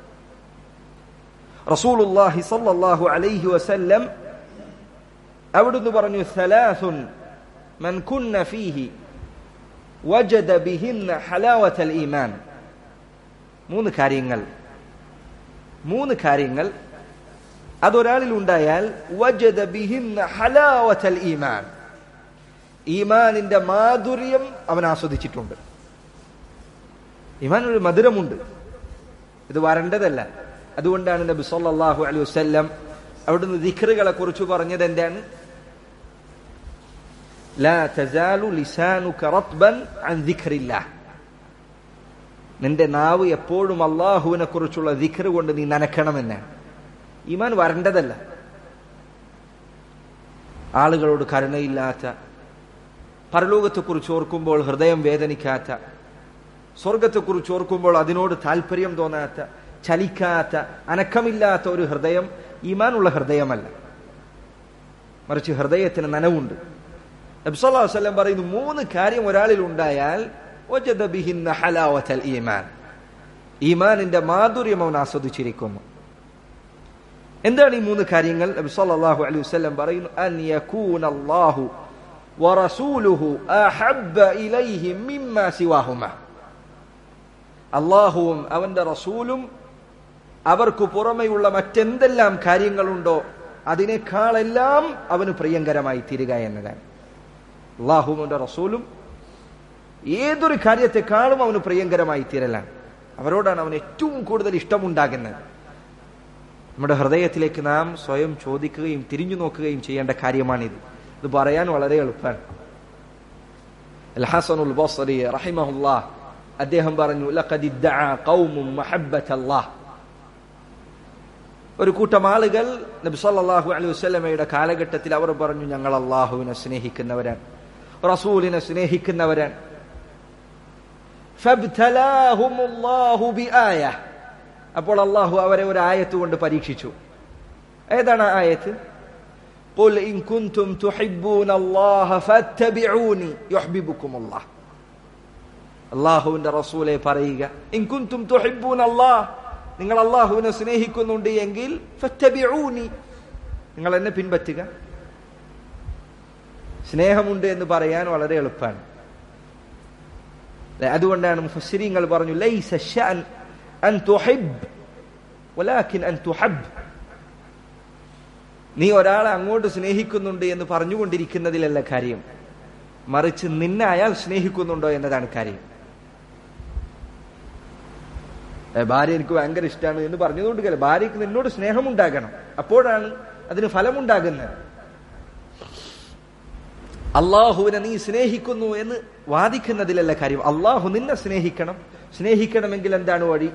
റസൂലുല്ലാഹി സല്ലല്ലാഹു അലൈഹി വസല്ലം അവിടുന്ന് പറഞ്ഞു സലാസുൻ മൻ കുന്ന ഫീഹി വജദ ബിഹിന്ന ഹലാവത്തൽ ഈമാൻ മൂന്ന് കാര്യങ്ങൾ മൂന്ന് കാര്യങ്ങൾ അതൊരാളിൽ ഉണ്ടായാൽ വജദ ബിഹിന്ന ഹലാവത്തൽ ഈമാൻ ഈമാനിന്റെ മാധുര്യം അവൻ ആസ്വദിച്ചിട്ടുണ്ട് ഈമാൻ ഒരു മധുരമുണ്ട് ഇത് വരേണ്ടതല്ല അതുകൊണ്ടാണ് നബി സല്ലല്ലാഹു അലൈഹി വസല്ലം അവിടുന്ന് ദിക്റുകളെ കുറിച്ച് പറഞ്ഞത് എന്താണ് ലാ തസാലു ലിസാനുക റത്ബൻ അൻ ദിക്റില്ലാഹ് നിന്റെ നാവ് എപ്പോഴും അള്ളാഹുവിനെ കുറിച്ചുള്ള ദിക്റ് കൊണ്ട് നീ നനക്കണമെന്നാണ് ഈമാൻ വരേണ്ടതല്ല ആളുകളോട് കരുണയില്ലാത്ത പരലോകത്തെക്കുറിച്ച് ഓർക്കുമ്പോൾ ഹൃദയം വേദനിക്കാത്ത സ്വർഗത്തെക്കുറിച്ച് ഓർക്കുമ്പോൾ അതിനോട് താല്പര്യം തോന്നാത്ത ചലിക്കാത്ത അനക്കമില്ലാത്ത ഒരു ഹൃദയം ഈമാനുള്ള ഹൃദയമല്ല മറിച്ച് ഹൃദയത്തിന് നനവുണ്ട് നബ്സല്ലാ വസ്ലം പറയുന്നു മൂന്ന് കാര്യം ഒരാളിൽ ഉണ്ടായാൽ ഈമാൻ ഈമാനിന്റെ മാധുര്യം അവൻ ആസ്വദിച്ചിരിക്കുന്നു എന്താണ് ഈ മൂന്ന് കാര്യങ്ങൾ നബി സല്ലല്ലാഹു അലൈഹി വസല്ലം പറയുന്നു അൻ യകൂന അല്ലാഹു വറസൂലുഹു അഹബ്ബ ഇലൈഹി മിമ്മ സിവാഹുമ അള്ളാഹുവും അവന്റെ റസൂലും അവർക്ക് പുറമെയുള്ള മറ്റെന്തെല്ലാം കാര്യങ്ങളുണ്ടോ അതിനേക്കാളെല്ലാം അവന് പ്രിയങ്കരമായി തീരുക എന്നതാണ് അള്ളാഹുവിന്റെ റസൂലും ഏതൊരു കാര്യത്തെക്കാളും അവന് പ്രിയങ്കരമായി തീരലാണ് അവരോടാണ് അവന് ഏറ്റവും കൂടുതൽ ഇഷ്ടമുണ്ടാകുന്നത് നമ്മുടെ ഹൃദയത്തിലേക്ക് നാം സ്വയം ചോദിക്കുകയും തിരിഞ്ഞു നോക്കുകയും ചെയ്യേണ്ട കാര്യമാണിത് ഇത് പറയാൻ വളരെ എളുപ്പമാണ് അൽ ഹസനുൽ ബസ്രി റഹിമഹുല്ലാ അദ്ദേഹം പറഞ്ഞു ലഖദ് ഇദ്ദഅ ഖൗമും മഹബ്ബത്തല്ലാഹ് ഒരു കൂട്ടം ആളുകൾ നബി സല്ലല്ലാഹു അലൈഹി വസല്ലമയുടെ കാലഘട്ടത്തിൽ അവർ പറഞ്ഞു ഞങ്ങൾ അള്ളാഹുവിനെ സ്നേഹിക്കുന്നവരാണ് റസൂലിനെ സ്നേഹിക്കുന്നവരാണ് ഫബ്തലാഹുമുല്ലാഹു ബിആയ അപ്പോൾ അള്ളാഹു അവരെ ഒരു ആയത്ത് കൊണ്ട് പരീക്ഷിച്ചു ഏതാണ് ആ ആയത്ത് قل إن كنتم تحبون الله فاتبعوني يحببكم الله അള്ളാഹുവിന്റെ റസൂലെ പറയുക ഇൻ കുന്തും തുഹിബ്ബൂന അല്ലാഹ് നിങ്ങൾ അള്ളാഹുവിനെ സ്നേഹിക്കുന്നുണ്ട് എങ്കിൽ ഫത്തബിഊനി നിങ്ങൾ എന്നെ പിൻപറ്റുക സ്നേഹമുണ്ട് എന്ന് പറയാൻ വളരെ എളുപ്പമാണ് അതുകൊണ്ടാണ് മുഫസ്സിരിങ്ങൾ പറഞ്ഞു ലൈസ ഷഅൻ അൻ തുഹിബ് വലാകിൻ അൻ തുഹബ് നീ ഒരാളെ അങ്ങോട്ട് സ്നേഹിക്കുന്നുണ്ട് എന്ന് പറഞ്ഞുകൊണ്ടിരിക്കുന്നതിലല്ല കാര്യം മറിച്ച് നിന്നെ അയാൾ സ്നേഹിക്കുന്നുണ്ടോ എന്നതാണ് കാര്യം ഭാര്യ എനിക്ക് ഭയങ്കര ഇഷ്ടമാണ് എന്ന് പറഞ്ഞതുകൊണ്ട് കാര്യം ഭാര്യയ്ക്ക് നിന്നോട് സ്നേഹമുണ്ടാകണം അപ്പോഴാണ് അതിന് ഫലമുണ്ടാകുന്നത് അള്ളാഹുവിനെ നീ സ്നേഹിക്കുന്നു എന്ന് വാദിക്കുന്നതിലല്ല കാര്യം അള്ളാഹു നിന്നെ സ്നേഹിക്കണം സ്നേഹിക്കണമെങ്കിൽ എന്താണ് വഴി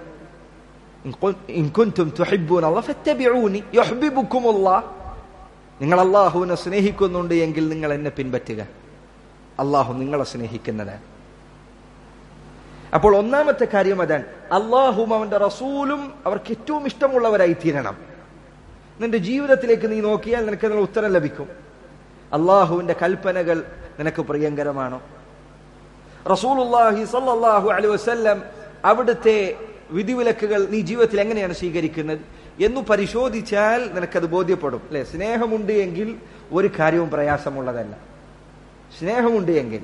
നിങ്ങൾ അള്ളാഹുവിനെ സ്നേഹിക്കുന്നുണ്ട് എങ്കിൽ നിങ്ങൾ എന്നെ പിൻപറ്റുക അള്ളാഹു നിങ്ങളെ സ്നേഹിക്കുന്നതാണ് അപ്പോൾ ഒന്നാമത്തെ കാര്യം അതാണ് അള്ളാഹും അവന്റെ റസൂലും അവർക്ക് ഏറ്റവും ഇഷ്ടമുള്ളവരായി തീരണം നിന്റെ ജീവിതത്തിലേക്ക് നീ നോക്കിയാൽ നിനക്ക് അതിനുള്ള ഉത്തരം ലഭിക്കും അള്ളാഹുവിന്റെ കൽപ്പനകൾ നിനക്ക് പ്രിയങ്കരമാണോ റസൂലുല്ലാഹി സല്ലല്ലാഹു അലൈഹി വസല്ലം അവിടുത്തെ വിധിവിലക്കുകൾ നീ ജീവിതത്തിൽ എങ്ങനെയാണ് സ്വീകരിക്കുന്നത് എന്ന് പരിശോധിച്ചാൽ നിനക്കത് ബോധ്യപ്പെടും അല്ലെ സ്നേഹമുണ്ട് എങ്കിൽ ഒരു കാര്യവും പ്രയാസമുള്ളതല്ല സ്നേഹമുണ്ട് എങ്കിൽ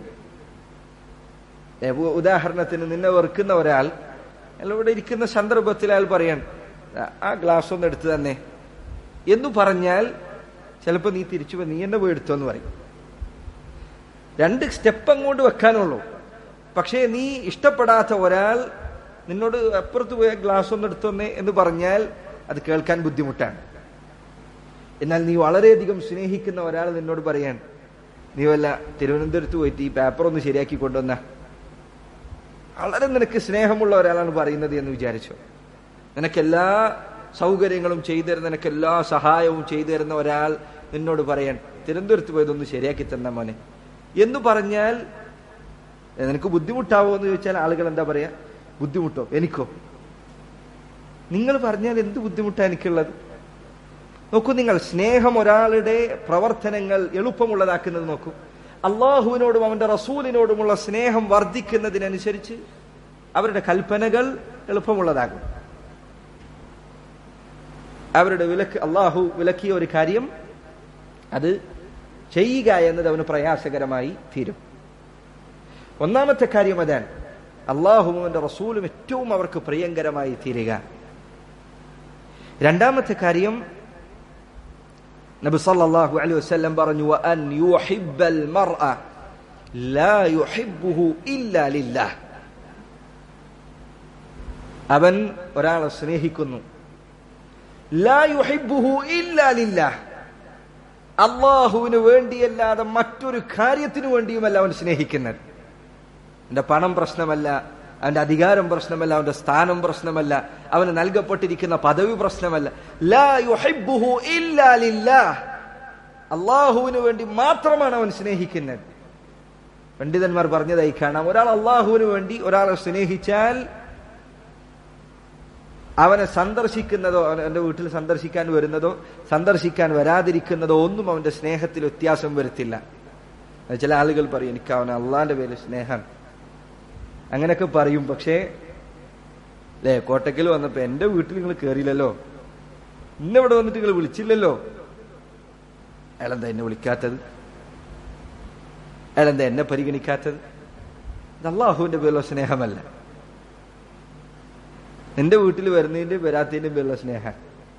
ഉദാഹരണത്തിന് നിന്നെ വെറുക്കുന്ന ഒരാൾ ഇവിടെ ഇരിക്കുന്ന സന്ദർഭത്തിൽ അയാൾ പറയാൻ ആ ഗ്ലാസ് ഒന്ന് എടുത്തു തന്നെ എന്ന് പറഞ്ഞാൽ ചിലപ്പോൾ നീ തിരിച്ചു നീ എന്നെ പോയി എടുത്തോ എന്ന് പറയും രണ്ട് സ്റ്റെപ്പ് അങ്ങോട്ട് വെക്കാനുള്ളൂ പക്ഷേ നീ ഇഷ്ടപ്പെടാത്ത ഒരാൾ നിന്നോട് അപ്പുറത്ത് പോയ ഗ്ലാസ് ഒന്ന് എടുത്തോന്നേ എന്ന് പറഞ്ഞാൽ അത് കേൾക്കാൻ ബുദ്ധിമുട്ടാണ് എന്നാൽ നീ വളരെയധികം സ്നേഹിക്കുന്ന ഒരാൾ നിന്നോട് പറയാൻ നീ വല്ല തിരുവനന്തപുരത്ത് പോയിട്ട് ഈ പേപ്പർ ഒന്ന് ശരിയാക്കി കൊണ്ടുവന്ന വളരെ നിനക്ക് സ്നേഹമുള്ള ഒരാളാണ് പറയുന്നത് എന്ന് വിചാരിച്ചു നിനക്ക് എല്ലാ സൗകര്യങ്ങളും ചെയ്തു തരുന്ന നിനക്ക് എല്ലാ സഹായവും ചെയ്തു തരുന്ന ഒരാൾ നിന്നോട് പറയാൻ തിരുവനന്തപുരത്ത് പോയതൊന്ന് ശരിയാക്കി തന്ന മോനെ എന്ന് പറഞ്ഞാൽ നിനക്ക് ബുദ്ധിമുട്ടാവോ എന്ന് ചോദിച്ചാൽ ആളുകൾ എന്താ പറയാ ബുദ്ധിമുട്ടോ എനിക്കോ നിങ്ങൾ പറഞ്ഞാൽ എന്ത് ബുദ്ധിമുട്ടാണ് എനിക്കുള്ളത് നോക്കൂ നിങ്ങൾ സ്നേഹം ഒരാളുടെ പ്രവർത്തനങ്ങൾ എളുപ്പമുള്ളതാക്കുന്നത് നോക്കൂ അള്ളാഹുവിനോടും അവന്റെ റസൂലിനോടുമുള്ള സ്നേഹം വർദ്ധിക്കുന്നതിനനുസരിച്ച് അവരുടെ കൽപ്പനകൾ എളുപ്പമുള്ളതാകും അവരുടെ വിലക്ക് അള്ളാഹു വിലക്കിയ ഒരു കാര്യം അത് ചെയ്യുക എന്നത് അവന് പ്രയാസകരമായി തീരും ഒന്നാമത്തെ കാര്യം അതാണ് അള്ളാഹുവും അവന്റെ റസൂലും ഏറ്റവും അവർക്ക് പ്രിയങ്കരമായി തീരുക രണ്ടാമത്തെ കാര്യം നബി സല്ലല്ലാഹു അലൈഹി വസല്ലം പറഞ്ഞു അൻ യുഹിബ്ബൽ മർഅ ലാ യുഹിബ്ബുഹു ഇല്ലാ ലില്ലാഹ് അവൻ ഒരാളെ സ്നേഹിക്കുന്നു ലാ യുഹിബ്ബുഹു ഇല്ലാ ലില്ലാഹ് അള്ളാഹുവിന് വേണ്ടിയല്ലാതെ മറ്റൊരു കാര്യത്തിനു വേണ്ടിയുമല്ല അവൻ സ്നേഹിക്കുന്നത് അവന്റെ പണം പ്രശ്നമല്ല അവന്റെ അധികാരം പ്രശ്നമല്ല അവന്റെ സ്ഥാനം പ്രശ്നമല്ല അവന് നൽകപ്പെട്ടിരിക്കുന്ന പദവി പ്രശ്നമല്ല ലാ യുഹിബ്ബുഹു ഇല്ലാ ലില്ലാഹ് അള്ളാഹുവിന് വേണ്ടി മാത്രമാണ് അവൻ സ്നേഹിക്കുന്നത് പണ്ഡിതന്മാർ പറഞ്ഞതായി കാണാം ഒരാൾ അള്ളാഹുവിന് വേണ്ടി ഒരാളെ സ്നേഹിച്ചാൽ അവനെ സന്ദർശിക്കുന്നതോ അവന്റെ വീട്ടിൽ സന്ദർശിക്കാൻ വരുന്നതോ സന്ദർശിക്കാൻ വരാതിരിക്കുന്നതോ ഒന്നും അവന്റെ സ്നേഹത്തിൽ വ്യത്യാസം വരുത്തില്ല ചില ആളുകൾ പറയും എനിക്ക് അവൻ അള്ളാന്റെ പേര് സ്നേഹം അങ്ങനെയൊക്കെ പറയും പക്ഷേ അല്ലേ കോട്ടക്കൽ വന്നപ്പോ എന്റെ വീട്ടിൽ നിങ്ങൾ കയറിയില്ലല്ലോ ഇന്നിവിടെ വന്നിട്ട് നിങ്ങൾ വിളിച്ചില്ലല്ലോ അയാളെന്താ എന്നെ വിളിക്കാത്തത് അയാളെന്താ എന്നെ പരിഗണിക്കാത്തത് ഇത് അള്ളാഹുവിന്റെ പേരുള്ള സ്നേഹമല്ല നിന്റെ വീട്ടിൽ വരുന്നതിന്റെ വരാത്തതിന്റെ പേരുള്ള സ്നേഹം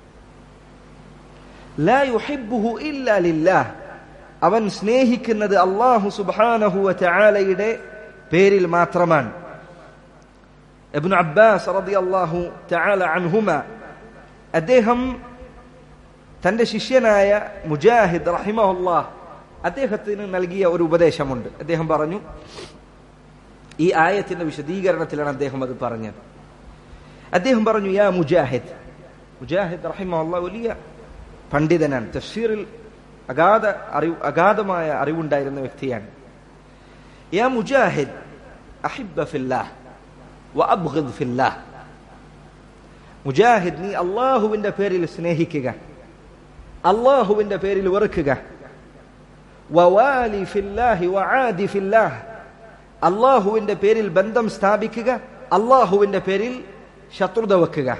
ലാ യുഹിബ്ബുഹു ഇല്ലാ ലില്ലാഹ് അവൻ സ്നേഹിക്കുന്നത് അള്ളാഹു സുബ്ഹാനഹു വതആലയുടെ പേരിൽ മാത്രമാണ് ഇബ്നു അബ്ബാസ് റളിയല്ലാഹു തആല അൻഹുമ അദ്ദേഹം തന്റെ ശിഷ്യനായ മുജാഹിദ് റഹിമഹുല്ലാഹ് അദ്ദേഹത്തിന് നൽകിയ ഒരു ഉപദേശമുണ്ട് അദ്ദേഹം പറഞ്ഞു ഈ ആയത്തിന്റെ വിശദീകരണത്തിലാണ് അദ്ദേഹം അത് പറഞ്ഞത് അദ്ദേഹം പറഞ്ഞു യാ മുജാഹിദ് മുജാഹിദ് റഹിമഹുല്ലാഹ് വലിയ പണ്ഡിതനാണ് തഫ്സീറിൽ അഗാധ അറിവ് അഗാധമായ അറിവുണ്ടായിരുന്ന വ്യക്തിയാണ് യാ മുജാഹിദ് അഹിബ്ബ ഫില്ലാഹ് വഅബ്ഗിദ് ഫില്ലാഹ് മുജാഹിദ് നീ അള്ളാഹുവിന്റെ പേരിൽ സ്നേഹിക്കുക അള്ളാഹുവിന്റെ പേരിൽ വെറുക്കുക വവാലി ഫില്ലാഹി വആദി ഫില്ലാഹ് അള്ളാഹുവിന്റെ പേരിൽ ബന്ധം സ്ഥാപിക്കുക അള്ളാഹുവിന്റെ പേരിൽ ശത്രുത വെക്കുക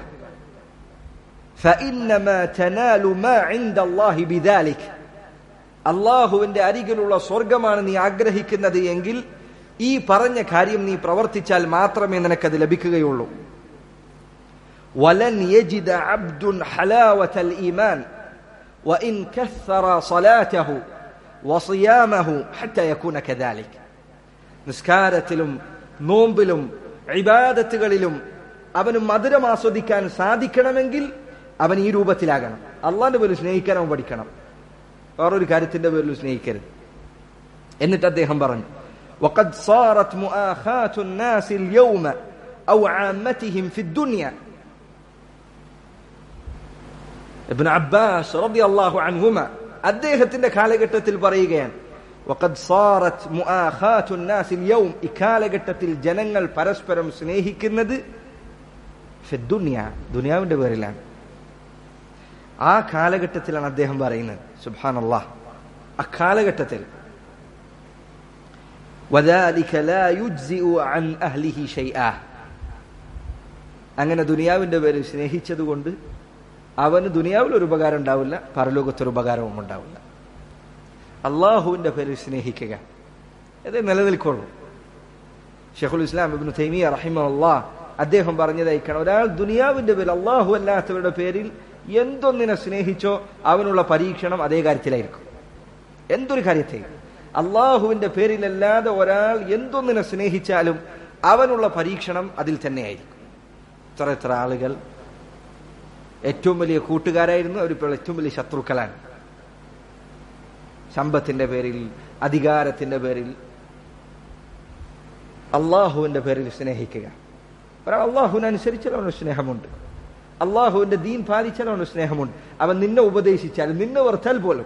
فإنما تنال ما عند الله بذلك അള്ളാഹുവിന്റെ അരികിലുള്ള സ്വർഗമാണ് നീ ആഗ്രഹിക്കുന്നത് എങ്കിൽ ഈ പറഞ്ഞ കാര്യം നീ പ്രവർത്തിച്ചാൽ മാത്രമേ നിനക്കത് ലഭിക്കുകയുള്ളൂ ولن يجد عبد حلاوة الإيمان وإن كثر صلاته وصيامه حتى يكون كذلك നിസ്കാരത്തിലും നോമ്പിലും ഇബാദത്തുകളിലും അവന് മധുരം ആസ്വദിക്കാൻ സാധിക്കണമെങ്കിൽ അവൻ ഈ രൂപത്തിലാകണം അള്ളാന്റെ പേരിൽ സ്നേഹിക്കാൻ അവൻ പഠിക്കണം വേറൊരു കാര്യത്തിന്റെ പേരിൽ സ്നേഹിക്കരുത് എന്നിട്ട് അദ്ദേഹം പറഞ്ഞു وقد صارت مؤاخاة الناس اليوم أو عامتهم في الدنيا ابن عباس رضي الله عنهما അദ്ദേഹത്തിന്റെ കാലഘട്ടത്തിൽ പറയുകയാണ് وقد صارت مؤاخاة الناس اليوم ഇക്കാലഘട്ടത്തിൽ ജനങ്ങൾ പരസ്പരം സ്നേഹിക്കുന്നത് ഫിദ്ദുനിയ ദുനിയാവിന്റെ പേരിലാണ് ആ കാലഘട്ടത്തിലാണ് അദ്ദേഹം പറയുന്നത് സുബാൻ അള്ളാഹ് അക്കാലഘട്ടത്തിൽ وذلك لا يجزئ عن أهله شيئا അങ്ങനെ ദുനിയാവിന്റെ പേരിൽ സ്നേഹിച്ചതുകൊണ്ട് അവന് ദുനിയാവിൽ ഒരു ഉപകാരം ഉണ്ടാവില്ല പരലോകത്തൊരു ഉപകാരവും ഉണ്ടാവില്ല അള്ളാഹുവിന്റെ പേരിൽ സ്നേഹിക്കുക ഇത് നിലനിൽക്കുള്ളൂ ഷെഖുൽ ഇസ്ലാം ഇബ്നു തൈമിയ റഹിമ അള്ളാഹ് അദ്ദേഹം പറഞ്ഞതായിക്കണം ഒരാൾ ദുനിയാവിന്റെ പേരിൽ അള്ളാഹു അല്ലാത്തവരുടെ പേരിൽ എന്തൊന്നിനെ സ്നേഹിച്ചോ അവനുള്ള പരീക്ഷണം അതേ കാര്യത്തിലായിരിക്കും എന്തൊരു കാര്യത്തെ അള്ളാഹുവിന്റെ പേരിലല്ലാതെ ഒരാൾ എന്തൊന്നിനെ സ്നേഹിച്ചാലും അവനുള്ള പരീക്ഷണം അതിൽ തന്നെയായിരിക്കും എത്ര എത്ര ആളുകൾ ഏറ്റവും വലിയ കൂട്ടുകാരായിരുന്നു അവരിപ്പോൾ ഏറ്റവും വലിയ ശത്രുക്കളാണ് സമ്പത്തിന്റെ പേരിൽ അധികാരത്തിന്റെ പേരിൽ അള്ളാഹുവിന്റെ പേരിൽ സ്നേഹിക്കുക ഒരാൾ അള്ളാഹുവിനനുസരിച്ചാൽ അവന് സ്നേഹമുണ്ട് അള്ളാഹുവിന്റെ ദീൻ പാലിച്ചാൽ അവന് സ്നേഹമുണ്ട് അവൻ നിന്നെ ഉപദേശിച്ചാൽ നിന്നെ വെറുത്താൽ പോലും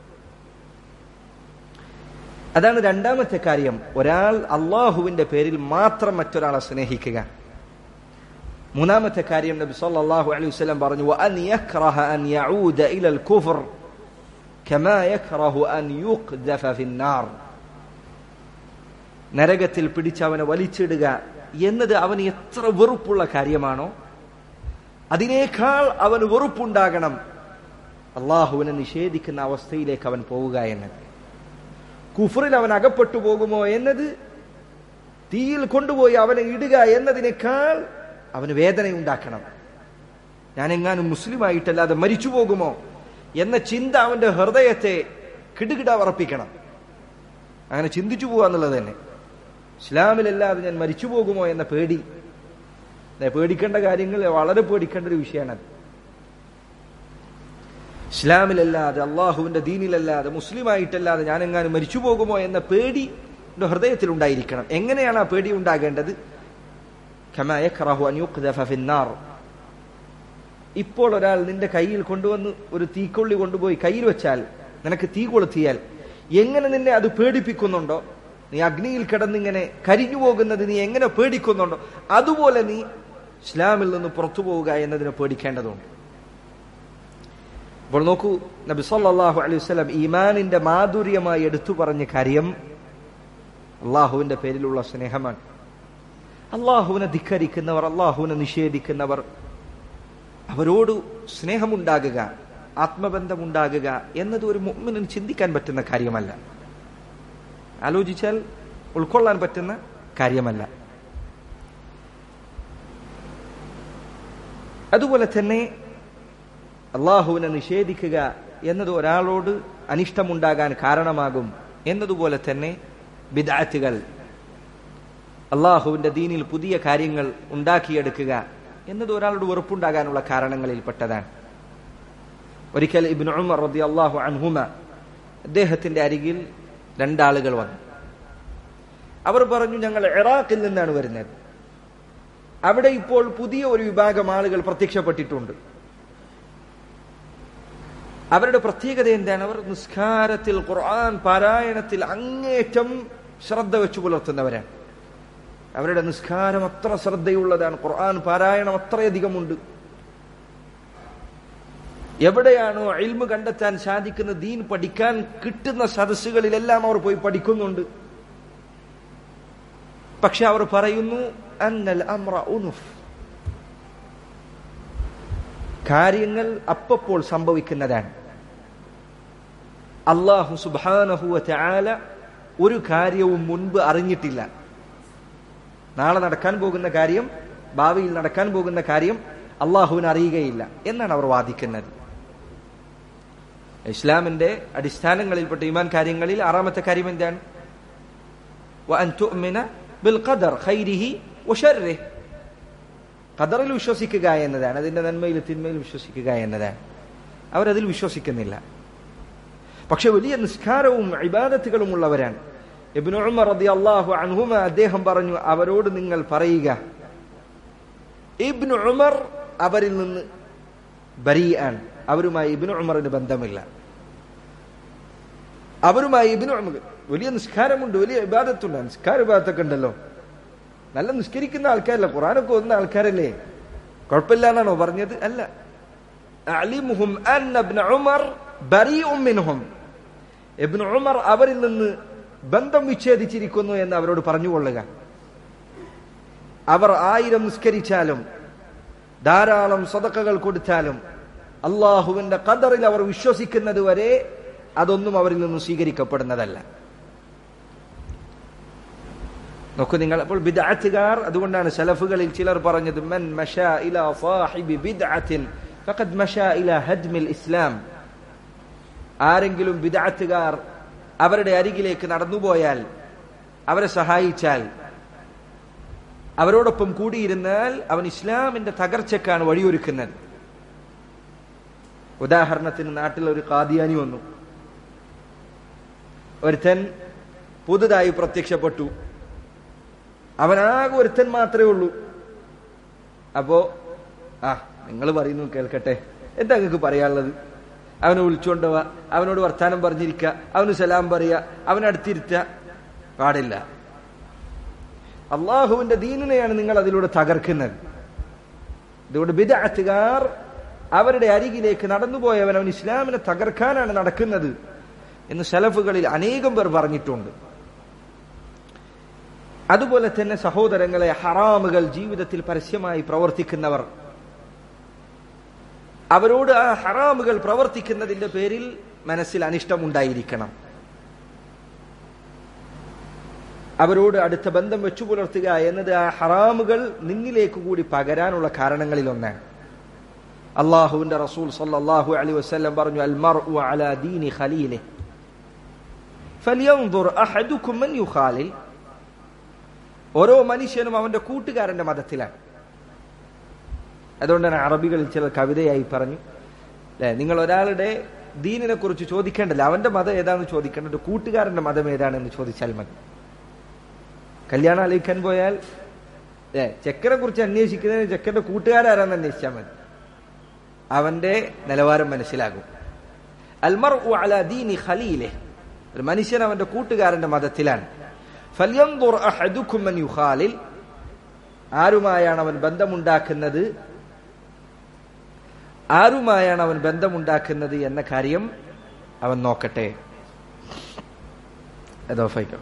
അതാണ് രണ്ടാമത്തെ കാര്യം ഒരാൾ അള്ളാഹുവിന്റെ പേരിൽ മാത്രം മറ്റൊരാളെ സ്നേഹിക്കുക മൂന്നാമത്തെ കാര്യം നബി സല്ലല്ലാഹു അലൈഹി വസല്ലം പറഞ്ഞു വഅൻ യക്റഹ അൻ യഊദ ഇലൽ കുഫർ കമാ യക്റഹു അൻ യുഖ്ദഫ ഫിന്നാർ നരകത്തിൽ പിടിച്ച് അവനെ വലിച്ചിടുക എന്നത് അവന് എത്ര വെറുപ്പുള്ള കാര്യമാണോ അതിനേക്കാൾ അവന് വെറുപ്പുണ്ടാകണം അള്ളാഹുവിനെ നിഷേധിക്കുന്ന അവസ്ഥയിലേക്ക് അവൻ പോവുക എന്നത് കുഫറിൽ അവൻ അകപ്പെട്ടു പോകുമോ എന്നത് തീയിൽ കൊണ്ടുപോയി അവനെ ഇടുക എന്നതിനേക്കാൾ അവന് വേദനയുണ്ടാക്കണം ഞാൻ എങ്ങാനും മുസ്ലിമായിട്ടല്ലാതെ മരിച്ചു പോകുമോ എന്ന ചിന്ത അവന്റെ ഹൃദയത്തെ കിടുകിട ഉറപ്പിക്കണം അങ്ങനെ ചിന്തിച്ചു പോവുക എന്നുള്ളത് തന്നെ ഇസ്ലാമിലല്ലാതെ ഞാൻ മരിച്ചു പോകുമോ എന്ന പേടി പേടിക്കേണ്ട കാര്യങ്ങൾ വളരെ പേടിക്കേണ്ട ഒരു വിഷയമാണ് ഇസ്ലാമിലല്ലാതെ അള്ളാഹുവിന്റെ ദീനിലല്ലാതെ മുസ്ലിമായിട്ടല്ലാതെ ഞാൻ എങ്ങാനും മരിച്ചു പോകുമോ എന്ന പേടി എന്റെ ഹൃദയത്തിൽ ഉണ്ടായിരിക്കണം എങ്ങനെയാണ് ആ പേടി ഉണ്ടാകേണ്ടത് ഇപ്പോൾ ഒരാൾ നിന്റെ കയ്യിൽ കൊണ്ടുവന്ന് ഒരു തീക്കൊള്ളി കൊണ്ടുപോയി കയ്യിൽ വെച്ചാൽ നിനക്ക് തീ കൊളുത്തിയാൽ എങ്ങനെ നിന്നെ അത് പേടിപ്പിക്കുന്നുണ്ടോ നീ അഗ്നിയിൽ കിടന്നിങ്ങനെ കരിഞ്ഞു പോകുന്നത് നീ എങ്ങനെ പേടിക്കുന്നുണ്ടോ അതുപോലെ നീ ഇസ്ലാമിൽ നിന്ന് പുറത്തു പോവുക എന്നതിനെ പേടിക്കേണ്ടതുണ്ട് അപ്പോൾ നോക്കൂ നബി സല്ലല്ലാഹു അലൈഹി വസല്ലം ഈമാനിന്റെ മാധുര്യമായി എടുത്തു പറഞ്ഞ കാര്യം അള്ളാഹുവിന്റെ പേരിലുള്ള സ്നേഹമാണ് അള്ളാഹുവിനെ ധിക്കരിക്കുന്നവർ അള്ളാഹുവിനെ നിഷേധിക്കുന്നവർ അവരോട് സ്നേഹമുണ്ടാകുക ആത്മബന്ധമുണ്ടാകുക എന്നത് ഒരു മുഅ്മിനിന് ചിന്തിക്കാൻ പറ്റുന്ന കാര്യമല്ല ആലോചിച്ചാൽ ഉൾക്കൊള്ളാൻ പറ്റുന്ന കാര്യമല്ല അതുപോലെ തന്നെ അള്ളാഹുവിനെ നിഷേധിക്കുക എന്നത് ഒരാളോട് അനിഷ്ടമുണ്ടാകാൻ കാരണമാകും എന്നതുപോലെ തന്നെ ബിദാറ്റുകൾ അള്ളാഹുവിന്റെ ദീനിൽ പുതിയ കാര്യങ്ങൾ ഉണ്ടാക്കിയെടുക്കുക എന്നത് ഒരാളോട് വെറുപ്പുണ്ടാകാനുള്ള കാരണങ്ങളിൽപ്പെട്ടതാണ് ഒരിക്കൽ ഇബിൻ ഉമർ റതി അള്ളാഹു അൻഹുമ അദ്ദേഹത്തിന്റെ അരികിൽ രണ്ടാളുകൾ വന്നു അവർ പറഞ്ഞു ഞങ്ങൾ ഇറാഖിൽ നിന്നാണ് വരുന്നത് അവിടെ ഇപ്പോൾ പുതിയ ഒരു വിഭാഗം ആളുകൾ പ്രത്യക്ഷപ്പെട്ടിട്ടുണ്ട് അവരുടെ പ്രത്യേകത എന്താണ് അവർ നിസ്കാരത്തിൽ ഖുർആൻ പാരായണത്തിൽ അങ്ങേറ്റം ശ്രദ്ധ വെച്ചു പുലർത്തുന്നവരാണ് അവരുടെ നിസ്കാരം അത്ര ശ്രദ്ധയുള്ളതാണ് ഖുർആൻ പാരായണം അത്രയധികമുണ്ട് എവിടെയാണോ ഇൽമ് കണ്ടെത്താൻ സാധിക്കുന്ന ദീൻ പഠിക്കാൻ കിട്ടുന്ന സദസ്സുകളിലെല്ലാം അവർ പോയി പഠിക്കുന്നുണ്ട് പക്ഷെ അവർ പറയുന്നു അന്നൽ അമ്ര ഉനുഫ് കാര്യങ്ങൾ അപ്പപ്പോൾ സംഭവിക്കുന്നതാണ് അള്ളാഹു സുബാനഹുവ ചാല ഒരു കാര്യവും മുൻപ് അറിഞ്ഞിട്ടില്ല നാളെ നടക്കാൻ പോകുന്ന കാര്യം ഭാവിയിൽ നടക്കാൻ പോകുന്ന കാര്യം അള്ളാഹുവിന് അറിയുകയില്ല എന്നാണ് അവർ വാദിക്കുന്നത് ഇസ്ലാമിന്റെ അടിസ്ഥാനങ്ങളിൽപ്പെട്ട ഈമാൻ കാര്യങ്ങളിൽ ആറാമത്തെ കാര്യം എന്താണ് ഖദറിൽ വിശ്വസിക്കുക എന്നതാണ് അതിന്റെ നന്മയിൽ തിന്മയിൽ വിശ്വസിക്കുക എന്നതാണ് അവരതിൽ വിശ്വസിക്കുന്നില്ല പക്ഷെ വലിയ നിസ്കാരവും ഇബാദത്തുകളും ഉള്ളവരാണ് ഇബ്നു ഉമർ റളിയല്ലാഹു അൻഹുമ അദ്ദേഹം പറഞ്ഞു അവരോട് നിങ്ങൾ പറയുക ഇബ്നു ഉമർ അവരിൽ നിന്ന് ബരീആൻ അവരുമായി ഇബ്നു ഉമറിന് ബന്ധമില്ല അവരുമായി ഇബ്നു ഉമർ വലിയ നിസ്കാരമുണ്ട് വലിയ ഇബാദത്തുണ്ട് നിസ്കാര ഇബാദത്തൊക്കെ ഉണ്ടല്ലോ നല്ല നിസ്കരിക്കുന്ന ആൾക്കാരല്ല ഖുറാനൊക്കെ ഓതുന്ന ആൾക്കാരല്ലേ കുഴപ്പമില്ല എന്നാണോ പറഞ്ഞത് അല്ല അലിമുഹും അന്ന ഇബ്നു ഉമർ ബരീഉം മിൻഹും ഇബ്നു ഉമർ അവരിൽ നിന്ന് ബന്ധം വിച്ഛേദിച്ചിരിക്കുന്നു എന്ന് അവരോട് പറഞ്ഞുകൊള്ളുക അവർ ആയിരം നിസ്കരിച്ചാലും ധാരാളം സ്വതക്കകൾ കൊടുത്താലും അള്ളാഹുവിന്റെ ഖദറിൽ അവർ വിശ്വസിക്കുന്നത് വരെ അതൊന്നും അവരിൽ നിന്ന് സ്വീകരിക്കപ്പെടുന്നതല്ല നോക്കൂ നിങ്ങൾ അപ്പോൾ ബിദ്അത്തുകാർ അതുകൊണ്ടാണ് സലഫുകളിൽ ചിലർ പറഞ്ഞത് മൻ മഷാ ഇലാ സാഹിബി ബിദ്അത്തിൻ ഫഖദ് മഷാ ഇലാ ഹദ്മിൽ ഇസ്ലാം ആരെങ്കിലും ബിദ്അത്തുകാർ അവരുടെ അരികിലേക്ക് നടന്നുപോയാൽ അവരെ സഹായിച്ചാൽ അവരോടൊപ്പം കൂടിയിരുന്നാൽ അവൻ ഇസ്ലാമിന്റെ തകർച്ചക്കാണ് വഴിയൊരുക്കുന്നത് ഉദാഹരണത്തിന് നാട്ടിൽ ഒരു കാദിയാനി വന്നു ഒരുത്തൻ പുതുതായി പ്രത്യക്ഷപ്പെട്ടു അവനാകെ ഒരുത്തൻ മാത്രമേ ഉള്ളൂ അപ്പോ ആ നിങ്ങൾ പറയുന്നു കേൾക്കട്ടെ എന്താ നിങ്ങൾക്ക് പറയാനുള്ളത് അവനെ വിളിച്ചുകൊണ്ട് പോവാ അവനോട് വർത്താനം പറഞ്ഞിരിക്കുക അവന് സലാം പറയുക അവനടുത്തിരുത്തുക പാടില്ല അള്ളാഹുവിന്റെ ദീനിനെയാണ് നിങ്ങൾ അതിലൂടെ തകർക്കുന്നത് ഇതുകൊണ്ട് ബിദഅത്തുകാർ അവരുടെ അരികിലേക്ക് നടന്നുപോയവൻ അവൻ ഇസ്ലാമിനെ തകർക്കാനാണ് നടക്കുന്നത് എന്ന് സലഫുകളിൽ അനേകം പേർ പറഞ്ഞിട്ടുണ്ട് അതുപോലെ തന്നെ സഹോദരങ്ങളെ ഹറാമുകൾ ജീവിതത്തിൽ പരസ്യമായി പ്രവർത്തിക്കുന്നവർ അവരോട് ആ ഹറാമുകൾ പ്രവർത്തിക്കുന്നതിന്റെ പേരിൽ മനസ്സിൽ അനിഷ്ടമുണ്ടായിരിക്കണം അവരോട് അടുത്ത ബന്ധം വെച്ചു പുലർത്തുക എന്നത് ആ ഹറാമുകൾ നിന്നിലേക്ക് കൂടി പകരാനുള്ള കാരണങ്ങളിൽ ഒന്നാണ് അള്ളാഹുവിന്റെ റസൂൽ സല്ലല്ലാഹു അലൈഹി വസല്ലം പറഞ്ഞു അൽ മർഉ അലാ ദീനി ഖലീലിഹി ഫലിയൻദുർ അഹദുക്കും മൻ യുഖാലിൽ ഓരോ മനുഷ്യനും അവന്റെ കൂട്ടുകാരന്റെ മതത്തിലാണ് അതുകൊണ്ടാണ് അറബികളിൽ ചില കവിതയായി പറഞ്ഞു അല്ലെ നിങ്ങൾ ഒരാളുടെ ദീനിനെ കുറിച്ച് ചോദിക്കേണ്ടല്ല അവന്റെ മതം ഏതാണെന്ന് ചോദിക്കേണ്ടത് കൂട്ടുകാരന്റെ മതം ഏതാണെന്ന് ചോദിച്ചാൽ മതി കല്യാണം ആലോചിക്കാൻ പോയാൽ ഏ ചെക്കനെ കുറിച്ച് അന്വേഷിക്കുന്നതിന് ചെക്കന്റെ കൂട്ടുകാരാരാന്ന് അന്വേഷിച്ചാൽ മതി അവന്റെ നിലവാരം മനസ്സിലാകും അൽമർ അല ദീനി ഖലീലെ ഒരു മനുഷ്യൻ അവന്റെ കൂട്ടുകാരന്റെ മതത്തിലാണ് ഫല്യൻദുർ അഹദുക്കും മൻ യുഖാലിൽ ആരുമായാണ് അവൻ ബന്ധമുണ്ടാക്കുന്നത് ആരുമായാണ് അവൻ ബന്ധമുണ്ടാക്കുന്നത് എന്ന കാര്യം അവൻ നോക്കട്ടെ അതോ ഫൈക്കോ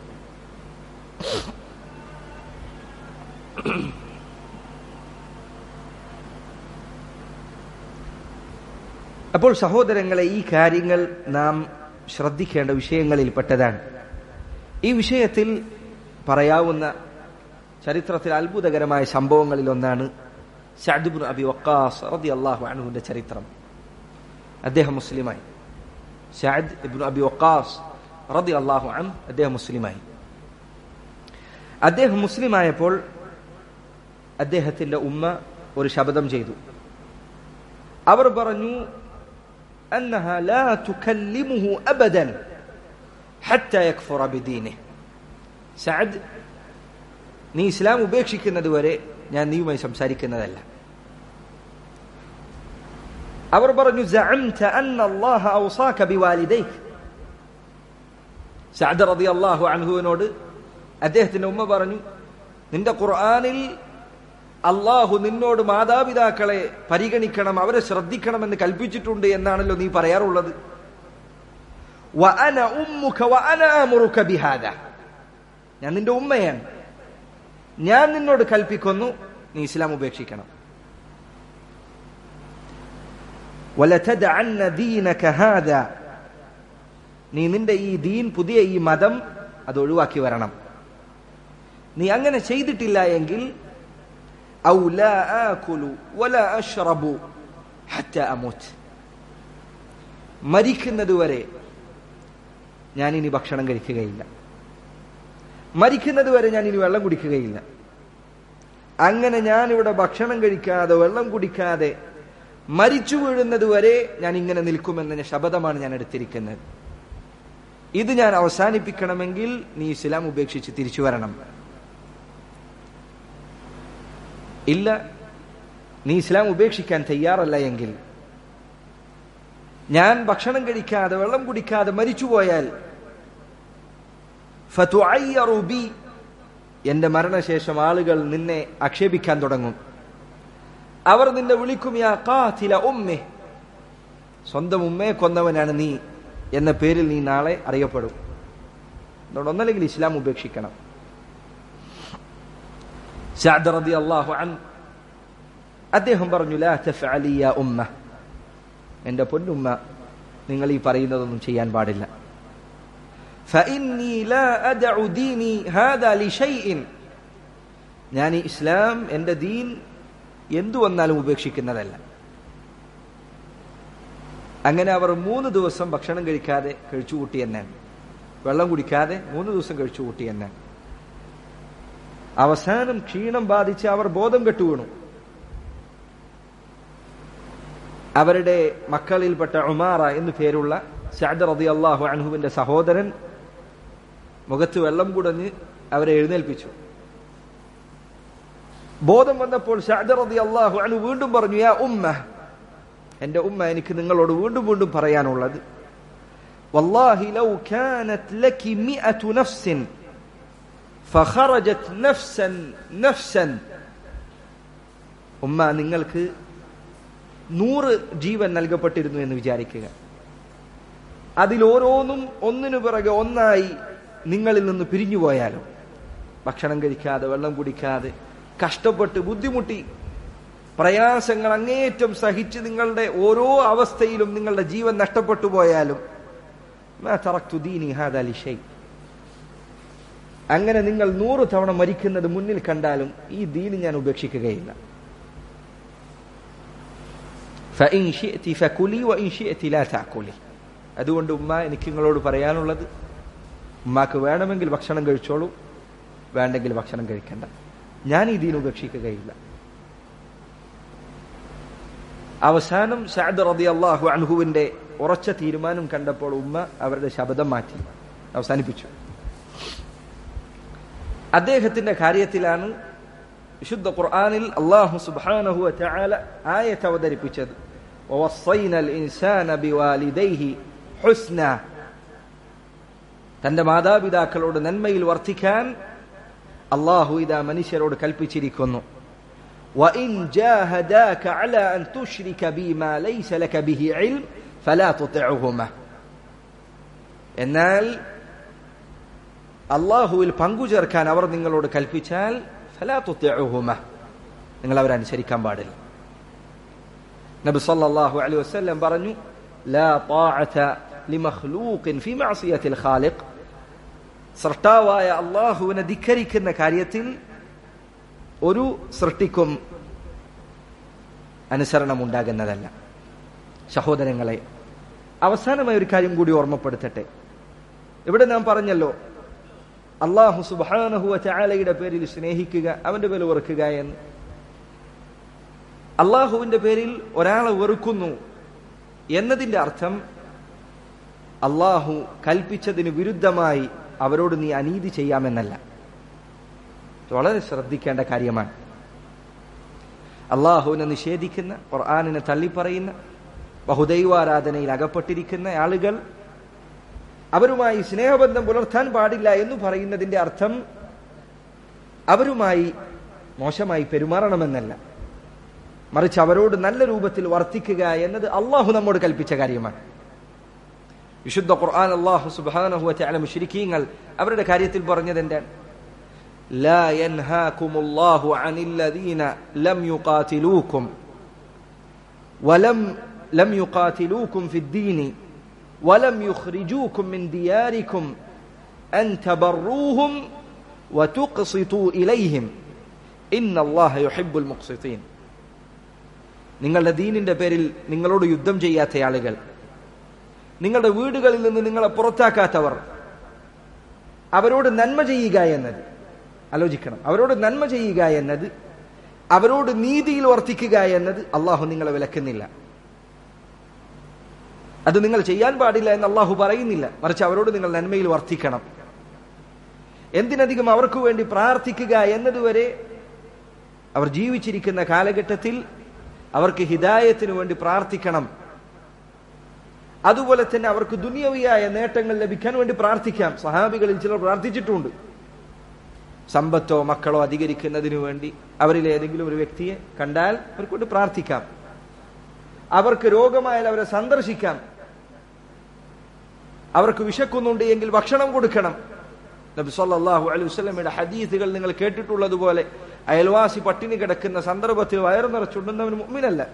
അപ്പോൾ സഹോദരങ്ങളെ ഈ കാര്യങ്ങൾ നാം ശ്രദ്ധിക്കേണ്ട വിഷയങ്ങളിൽപ്പെട്ടതാണ് ഈ വിഷയത്തിൽ പറയാവുന്ന ചരിത്രത്തിൽ അത്ഭുതകരമായ സംഭവങ്ങളിൽ ഒന്നാണ് ഷാദുബിൻ അബി വക്കാസ് റതി അള്ളാഹു അണുവിന്റെ ചരിത്രം അദ്ദേഹം മുസ്ലിമായി ഷാദ് ഇബ്നു അബി വക്കാസ് റതി അള്ളാഹു അൻ അദ്ദേഹം മുസ്ലിമായി അദ്ദേഹം മുസ്ലിമായപ്പോൾ അദ്ദേഹത്തിന്റെ ഉമ്മ ഒരു ശബ്ദം ചെയ്തു അവർ പറഞ്ഞു أنها لا تكلمه أبدا حتى يكفر بدينه സഅദ് നീ ഇസ്ലാം ഉപേക്ഷിക്കുന്നത് വരെ ഞാൻ നീയുമായി സംസാരിക്കുന്നതല്ല അവർ പറഞ്ഞു زعمت أن الله أوصاك بوالديك സഅദ് റളിയല്ലാഹു അൻഹുവിനോട് അദ്ദേഹത്തിന്റെ ഉമ്മ പറഞ്ഞു നിന്റെ ഖുർആനിൽ അള്ളാഹു നിന്നോട് മാതാപിതാക്കളെ പരിഗണിക്കണം അവരെ ശ്രദ്ധിക്കണമെന്ന് കൽപ്പിച്ചിട്ടുണ്ട് എന്നാണല്ലോ നീ പറയാറുള്ളത് വഅന ഉമ്മുക വഅന ആമുറുക ബിഹാദ ഞാൻ നിന്റെ ഉമ്മയാണ് ഞാൻ നിന്നോട് കൽപ്പിക്കുന്നു നീ ഇസ്ലാം ഉപേക്ഷിക്കണം വലതദഅന്ന ദീനക ഹാദാ നീ നിന്റെ ഈ ദീൻ പുതിയ ഈ മതം അത് ഒഴിവാക്കി വരണം നീ അങ്ങനെ ചെയ്തിട്ടില്ല എങ്കിൽ ഔ ലാ ആകുലു വലാ അഷ്റബു ഹത്ത അമൂത്ത് മരിക്കുന്നതുവരെ ഞാൻ ഇനി ഭക്ഷണം കഴിക്കുകയില്ല മരിക്കുന്നതുവരെ ഞാൻ ഇനി വെള്ളം കുടിക്കുകയില്ല അങ്ങനെ ഞാൻ ഇവിടെ ഭക്ഷണം കഴിക്കാതെ വെള്ളം കുടിക്കാതെ മരിച്ചു വീഴുന്നത് വരെ ഞാൻ ഇങ്ങനെ നിൽക്കുമെന്ന ശപഥമാണ് ഞാൻ എടുത്തിരിക്കുന്നത് ഇത് ഞാൻ അവസാനിപ്പിക്കണമെങ്കിൽ നീ ഇസ്ലാം ഉപേക്ഷിച്ച് തിരിച്ചു വരണം ഇല്ല നീ ഇസ്ലാം ഉപേക്ഷിക്കാൻ തയ്യാറല്ല എങ്കിൽ ഞാൻ ഭക്ഷണം കഴിക്കാതെ വെള്ളം കുടിക്കാതെ മരിച്ചുപോയാൽ ഫതുഅയ്യറു ബി എന്റെ മരണശേഷം ആളുകൾ നിന്നെ ആക്ഷേപിക്കാൻ തുടങ്ങും അവർ നിന്നെ വിളിക്കും യാ ഖാതില ഉമ്മെ സ്വന്തം ഉമ്മയെ കൊന്നവനാണ് നീ എന്ന പേരിൽ നീ നാളെ അറിയപ്പെടും അതുകൊണ്ട് ഒന്നല്ലെങ്കിൽ ഇസ്ലാം ഉപേക്ഷിക്കണം സഅദ് റളിയല്ലാഹു അൻ അദ്ദേഹം പറഞ്ഞു ലാ തഫഅലി യാ ഉമ്മ എന്റെ പൊന്നുമ്മ നിങ്ങൾ ഈ പറയുന്നതൊന്നും ചെയ്യാൻ പാടില്ല فإني لا أدع ديني هذا لشيء ഞാൻ ഈ ഇസ്ലാം എന്റെ ദീൻ എന്തു വന്നാലും ഉപേക്ഷിക്കുന്നതല്ല അങ്ങനെ അവർ മൂന്ന് ദിവസം ഭക്ഷണം കഴിക്കാതെ കഴിച്ചുകൂട്ടി എന്നാണ് വെള്ളം കുടിക്കാതെ മൂന്ന് ദിവസം കഴിച്ചുകൂട്ടി എന്നാണ് അവസാനം ക്ഷീണം ബാധിച്ച് അവർ ബോധം കെട്ടു വീണു അവരുടെ മക്കളിൽപ്പെട്ട ഉമാറ എന്ന് പേരുള്ള സഅദ് റതി അള്ളാഹു അൻഹുവിന്റെ സഹോദരൻ മുഖത്ത് വെള്ളം കുടഞ്ഞ് അവരെ എഴുന്നേൽപ്പിച്ചു ബോധം വന്നപ്പോൾ സഅദ് റതി അള്ളാഹു അൻഹു വീണ്ടും പറഞ്ഞു യാ ഉമ്മ എന്റെ ഉമ്മ എനിക്ക് നിങ്ങളോട് വീണ്ടും വീണ്ടും പറയാനുള്ളത് വല്ലാഹി ലൗ കാനത് ലക്കി മിഅതു നഫ്സിൻ ഫഖറജത് നഫ്സൻ നഫ്സൻ ഉമ്മ നിങ്ങൾക്ക് നൂറ് ജീവൻ നൽകപ്പെട്ടിരുന്നു എന്ന് വിചാരിക്കുക അതിൽ ഓരോന്നും ഒന്നിനു പിറകെ ഒന്നായി നിങ്ങളിൽ നിന്ന് പിരിഞ്ഞു പോയാലും ഭക്ഷണം കഴിക്കാതെ വെള്ളം കുടിക്കാതെ കഷ്ടപ്പെട്ട് ബുദ്ധിമുട്ടി പ്രയാസങ്ങൾ അങ്ങേയറ്റം സഹിച്ച് നിങ്ങളുടെ ഓരോ അവസ്ഥയിലും നിങ്ങളുടെ ജീവൻ നഷ്ടപ്പെട്ടു പോയാലും മാ തറക്തു ദീനി ഹാദാ ലിശൈ. അങ്ങനെ നിങ്ങൾ നൂറ് തവണ മരിക്കുന്നത് മുന്നിൽ കണ്ടാലും ഈ ദീന് ഞാൻ ഉപേക്ഷിക്കുകയില്ല فإن شئت فكلي وإن شئت لا تأكلي അതുകൊണ്ട് ഉമ്മ എനിക്ക് നിങ്ങളോട് പറയാനുള്ളത് ഉമ്മാക്ക് വേണമെങ്കിൽ ഭക്ഷണം കഴിച്ചോളൂ വേണ്ടെങ്കിൽ ഭക്ഷണം കഴിക്കണ്ട ഞാൻ ഈ ദീൻ ഉപേക്ഷിക്കുകയില്ല അവസാനം സഅദ് റതി അള്ളാഹു അൻഹുവിന്റെ ഉറച്ച തീരുമാനം കണ്ടപ്പോൾ ഉമ്മ അവരുടെ ശബ്ദം മാറ്റി അവസാനിപ്പിച്ചു അദ്ദേഹത്തിന്റെ കാര്യത്തിലാണ് വിശുദ്ധ ഖുർആനിൽ അള്ളാഹു സുബ്ഹാനഹു വതആല ആയത്ത് അവതരിപ്പിച്ചത് ووصينا الإنسان بوالديه حسنا തന്റെ മാതാപിതാക്കളോട് നന്മയിൽ വർത്തിക്കാൻ അള്ളാഹു ഇതാ മനുഷ്യരോട് കൽപ്പിച്ചിരിക്കുന്നു وإن جاهداك على أن تشرك بي ما ليس لك به علم فلا تطعهما എന്നാൽ അള്ളാഹുവിൽ പങ്കുചേർക്കാൻ അവർ നിങ്ങളോട് കൽപ്പിച്ചാൽ ഫലാ തുത്തിഅഹുമ നിങ്ങൾ അവരെ അനുസരിക്കാൻ പാടില്ല നബി സല്ലല്ലാഹു അലൈഹി വസല്ലം പറഞ്ഞു ലാ طاعة لمخلوق في معصية الخالق സൃഷ്ടാവായ അള്ളാഹുവിനെ ധിക്കരിക്കുന്ന കാര്യത്തിൽ ഒരു സൃഷ്ടിക്കും അനുസരണം ഉണ്ടാകുന്നതല്ല സഹോദരങ്ങളെ അവസാനമായ ഒരു കാര്യം കൂടി ഓർമ്മപ്പെടുത്തട്ടെ ഇവിടെ നാം പറഞ്ഞല്ലോ അള്ളാഹു സുബാനഹുവ ചാലയുടെ പേരിൽ സ്നേഹിക്കുക അവന്റെ പേരിൽ വെറുക്കുക എന്ന് അള്ളാഹുവിന്റെ പേരിൽ ഒരാളെ വെറുക്കുന്നു എന്നതിന്റെ അർത്ഥം അള്ളാഹു കൽപ്പിച്ചതിന് വിരുദ്ധമായി അവരോട് നീ അനീതി ചെയ്യാമെന്നല്ല വളരെ ശ്രദ്ധിക്കേണ്ട കാര്യമാണ് അള്ളാഹുവിനെ നിഷേധിക്കുന്ന ഖുർആാനിനെ തള്ളിപ്പറയുന്ന ബഹുദൈവാരാധനയിൽ അകപ്പെട്ടിരിക്കുന്ന ആളുകൾ അവരുമായി സ്നേഹബന്ധം പുലർത്താൻ പാടില്ല എന്ന് പറയുന്നതിന്റെ അർത്ഥം അവരുമായി മോശമായി പെരുമാറണമെന്നല്ല മറിച്ച് അവരോട് നല്ല രൂപത്തിൽ വർത്തിക്കുക എന്നത് അള്ളാഹു നമ്മോട് കൽപ്പിച്ച കാര്യമാണ് വിശുദ്ധ ഖുർആൻ അള്ളാഹു സുബാനഹു അല മുഷരിക്കീങ്ങൾ അവരുടെ കാര്യത്തിൽ പറഞ്ഞത് എന്താണ് لا ينهاكم الله عن الذين لم يقاتلوكم ولم لم يقاتلوكم في الدين ولم يخرجوكم من دياركم أن تبروهم وتقسطوا إليهم إن الله يحب المقسطين നിങ്ങളുടെ ദീനിന്റെ പേരിൽ നിങ്ങളോട് യുദ്ധം ചെയ്യാത്ത ആളുകൾ നിങ്ങളുടെ വീടുകളിൽ നിന്ന് നിങ്ങളെ പുറത്താക്കാത്തവർ അവരോട് നന്മ ചെയ്യുക എന്നത് ആലോചിക്കണം അവരോട് നന്മ ചെയ്യുക എന്നത് അവരോട് നീതിയിൽ വർത്തിക്കുക എന്നത് അള്ളാഹു നിങ്ങളെ വിലക്കുന്നില്ല അത് നിങ്ങൾ ചെയ്യാൻ പാടില്ല എന്ന് അള്ളാഹു പറയുന്നില്ല മറിച്ച് അവരോട് നിങ്ങൾ നന്മയിൽ വർത്തിക്കണം എന്തിനധികം അവർക്ക് വേണ്ടി പ്രാർത്ഥിക്കുക എന്നതുവരെ അവർ ജീവിച്ചിരിക്കുന്ന കാലഘട്ടത്തിൽ അവർക്ക് ഹിദായത്തിന് വേണ്ടി പ്രാർത്ഥിക്കണം അതുപോലെ തന്നെ അവർക്ക് ദുനിയവിയായ നേട്ടങ്ങൾ ലഭിക്കാൻ വേണ്ടി പ്രാർത്ഥിക്കാം സഹാബികളിൽ ചിലർ പ്രാർത്ഥിച്ചിട്ടുണ്ട് സമ്പത്തോ മക്കളോ അധികരിക്കുന്നതിനു വേണ്ടി അവരിൽ ഏതെങ്കിലും ഒരു വ്യക്തിയെ കണ്ടാൽ അവർക്ക് വേണ്ടി പ്രാർത്ഥിക്കാം അവർക്ക് രോഗമായാൽ അവരെ സന്ദർശിക്കാം അവർക്ക് വിശക്കുന്നുണ്ട് എങ്കിൽ ഭക്ഷണം കൊടുക്കണം നബി സല്ലല്ലാഹു അലൈഹി വസല്ലമയുടെ ഹദീസുകൾ നിങ്ങൾ കേട്ടിട്ടുള്ളതുപോലെ അയൽവാസി പട്ടിണി കിടക്കുന്ന സന്ദർഭത്തിൽ വയറു നിറച്ചുണ്ടെന്നവൻ മുഅ്മിനല്ല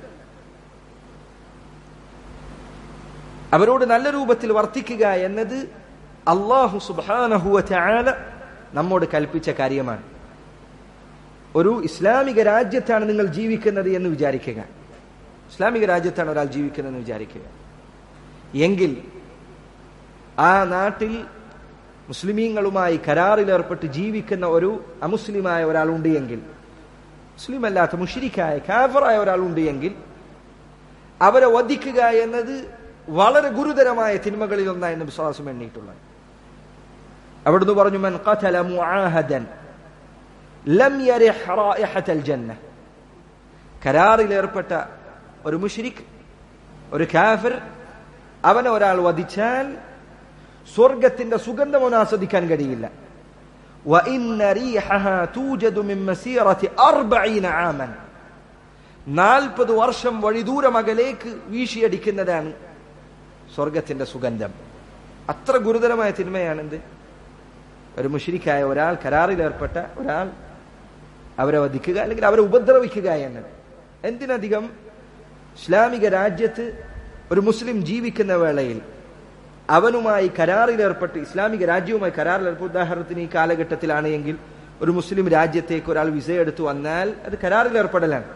അവരോട് നല്ല രൂപത്തിൽ വർത്തിക്കുക എന്നത് അള്ളാഹു സുബ്ഹാനഹു വതആല നമ്മോട് കൽപ്പിച്ച കാര്യമാണ് ഒരു ഇസ്ലാമിക രാജ്യത്താണ് നിങ്ങൾ ജീവിക്കുന്നത് എന്ന് വിചാരിക്കുക ഇസ്ലാമിക രാജ്യത്താണ് ഒരാൾ ജീവിക്കുന്നതെന്ന് വിചാരിക്കുക എങ്കിൽ ആ നാട്ടിൽ മുസ്ലിമീങ്ങളുമായി കരാറിലേർപ്പെട്ട് ജീവിക്കുന്ന ഒരു അമുസ്ലിമായ ഒരാളുണ്ട് എങ്കിൽ മുസ്ലിം അല്ലാത്ത മുഷിരിക്കായ കാഫറായ ഒരാളുണ്ട് എങ്കിൽ അവരെ വധിക്കുക എന്നത് വളരെ ഗുരുതരമായ തിന്മകളിൽ ഒന്നായി നബി സ്വാസം എണ്ണിയിട്ടുള്ളത് അവിടുന്ന് പറഞ്ഞു മൻ ഖതല മുആഹദൻ ലം യരിഹ് റായിഹത്തൽ ജന്ന കരാറിൽ ഏർപ്പെട്ട ഒരു മുശ്രിക് ഒരു കാഫിർ അവനെ ഒരാൾ വധിച്ചാൽ സ്വർഗത്തിന്റെ സുഗന്ധം അവന് ആസ്വദിക്കാൻ കഴിയില്ല وإن ريحها توجد من مسيرة أربعين عاما നാൽപ്പത് വർഷം വഴിദൂരം അകലേക്ക് വീശിയടിക്കുന്നതാണ് സ്വർഗത്തിന്റെ സുഗന്ധം അത്ര ഗുരുതരമായ തിന്മയാണെന്ത് ഒരു മുഷിരിക്കായ ഒരാൾ കരാറിലേർപ്പെട്ട ഒരാൾ അവരെ വധിക്കുക അല്ലെങ്കിൽ അവരെ ഉപദ്രവിക്കുക എന്നത് എന്തിനധികം ഇസ്ലാമിക രാജ്യത്ത് ഒരു മുസ്ലിം ജീവിക്കുന്ന വേളയിൽ അവനുമായി കരാറിലേർപ്പെട്ട് ഇസ്ലാമിക രാജ്യവുമായി കരാറിലേർപ്പെട്ട് ഉദാഹരണത്തിന് ഈ കാലഘട്ടത്തിലാണ് എങ്കിൽ ഒരു മുസ്ലിം രാജ്യത്തേക്ക് ഒരാൾ വിസ എടുത്തു വന്നാൽ അത് കരാറിലേർപ്പെടലാണ്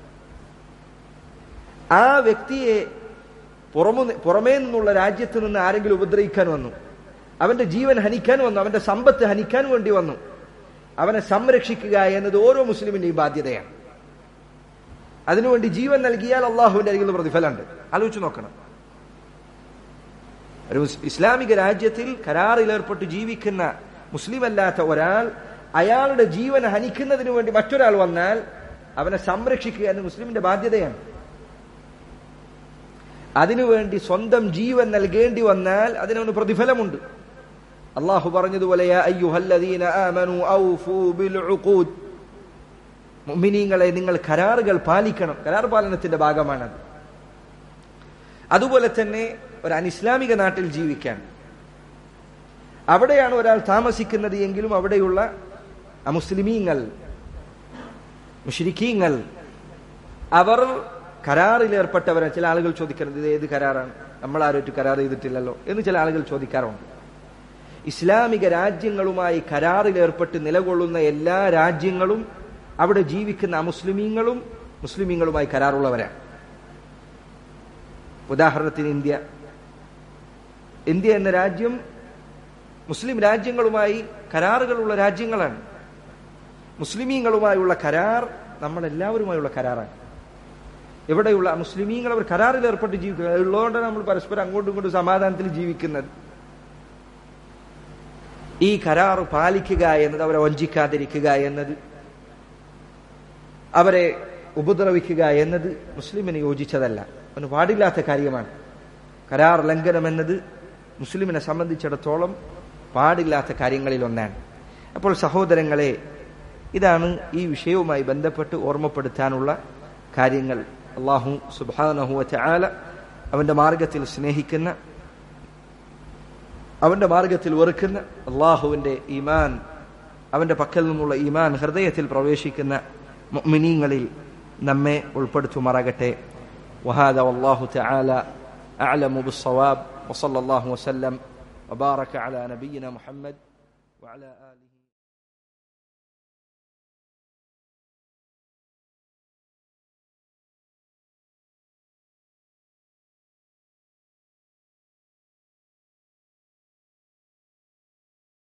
ആ വ്യക്തിയെ പുറമു പുറമേ നിന്നുള്ള രാജ്യത്ത് നിന്ന് ആരെങ്കിലും ഉപദ്രവിക്കാൻ വന്നു അവന്റെ ജീവൻ ഹനിക്കാൻ വന്നു അവന്റെ സമ്പത്ത് ഹനിക്കാൻ വേണ്ടി വന്നു അവനെ സംരക്ഷിക്കുക എന്നത് ഓരോ മുസ്ലിമിന്റെയും ബാധ്യതയാണ് അതിനുവേണ്ടി ജീവൻ നൽകിയാൽ അള്ളാഹുവിന്റെ അരികിൽ പ്രതിഫലമുണ്ട് ആലോചിച്ച് നോക്കണം ഒരു ഇസ്ലാമിക രാജ്യത്തിൽ കരാറിലേർപ്പെട്ട് ജീവിക്കുന്ന മുസ്ലിം അല്ലാത്ത ഒരാൾ അയാളുടെ ജീവൻ ഹനിക്കുന്നതിന് വേണ്ടി മറ്റൊരാൾ വന്നാൽ അവനെ സംരക്ഷിക്കുക എന്ന് മുസ്ലിമിന്റെ ബാധ്യതയാണ് അതിനുവേണ്ടി സ്വന്തം ജീവൻ നൽകേണ്ടി വന്നാൽ അതിനൊന്ന് പ്രതിഫലമുണ്ട് അള്ളാഹു പറഞ്ഞതുപോലെ മുഅ്മിനീങ്ങളെ നിങ്ങൾ കരാറുകൾ പാലിക്കണം കരാർ പാലനത്തിന്റെ ഭാഗമാണത് അതുപോലെ തന്നെ ഒരു അനിസ്ലാമിക നാട്ടിൽ ജീവിക്കാൻ അവിടെയാണ് ഒരാൾ താമസിക്കുന്നത് എങ്കിലും അവിടെയുള്ള അമുസ്ലിമീങ്ങൾ മുഷിരിക്കീങ്ങൾ അവർ കരാറിൽ ഏർപ്പെട്ടവരെ ചില ആളുകൾ ചോദിക്കുന്നത് ഇത് ഏത് കരാറാണ് നമ്മൾ ആരോട്ട് കരാർ ചെയ്തിട്ടില്ലല്ലോ എന്ന് ചില ആളുകൾ ചോദിക്കാറുണ്ട് ഇസ്ലാമിക രാജ്യങ്ങളുമായി കരാറിൽ ഏർപ്പെട്ട് നിലകൊള്ളുന്ന എല്ലാ രാജ്യങ്ങളും അവിടെ ജീവിക്കുന്ന അമുസ്ലിമീങ്ങളും മുസ്ലിമീങ്ങളുമായി കരാറുള്ളവരാണ് ഉദാഹരണത്തിന് ഇന്ത്യ ഇന്ത്യ എന്ന രാജ്യം മുസ്ലിം രാജ്യങ്ങളുമായി കരാറുകളുള്ള രാജ്യങ്ങളാണ് മുസ്ലിമീങ്ങളുമായുള്ള കരാർ നമ്മളെല്ലാവരുമായുള്ള കരാറാണ് എവിടെയുള്ള മുസ്ലിമീങ്ങൾ അവർ കരാറിൽ ഏർപ്പെട്ട് ജീവിക്കുക ഉള്ളതുകൊണ്ടാണ് നമ്മൾ പരസ്പരം അങ്ങോട്ടും ഇങ്ങോട്ടും സമാധാനത്തിൽ ജീവിക്കുന്നത് ഈ കരാർ പാലിക്കുക എന്നത് അവരെ വഞ്ചിക്കാതിരിക്കുക എന്നത് അവരെ ഉപദ്രവിക്കുക എന്നത് മുസ്ലിമിന് യോജിച്ചതല്ല അവന് പാടില്ലാത്ത കാര്യമാണ് കരാർ ലംഘനം എന്നത് മുസ്ലിമിനെ സംബന്ധിച്ചിടത്തോളം പാടില്ലാത്ത കാര്യങ്ങളിൽ ഒന്നാണ് അപ്പോൾ സഹോദരങ്ങളെ ഇതാണ് ഈ വിഷയവുമായി ബന്ധപ്പെട്ട് ഓർമ്മപ്പെടുത്താനുള്ള കാര്യങ്ങൾ അള്ളാഹു സുബാനഹുവ ചാല അവന്റെ മാർഗത്തിൽ സ്നേഹിക്കുന്ന അവന്റെ മാർഗത്തിൽ വെറുക്കുന്ന അള്ളാഹുവിന്റെ ഈമാൻ അവന്റെ പക്കൽ നിന്നുള്ള ഈമാൻ ഹൃദയത്തിൽ പ്രവേശിക്കുന്ന മുഅ്മിനീങ്ങളിൽ നമ്മെ ഉൾപ്പെടുത്തുമാറാകട്ടെ وهذا والله تعالى أعلم بالصواب وصلى الله وسلم وبارك على نبينا محمد وعلى آله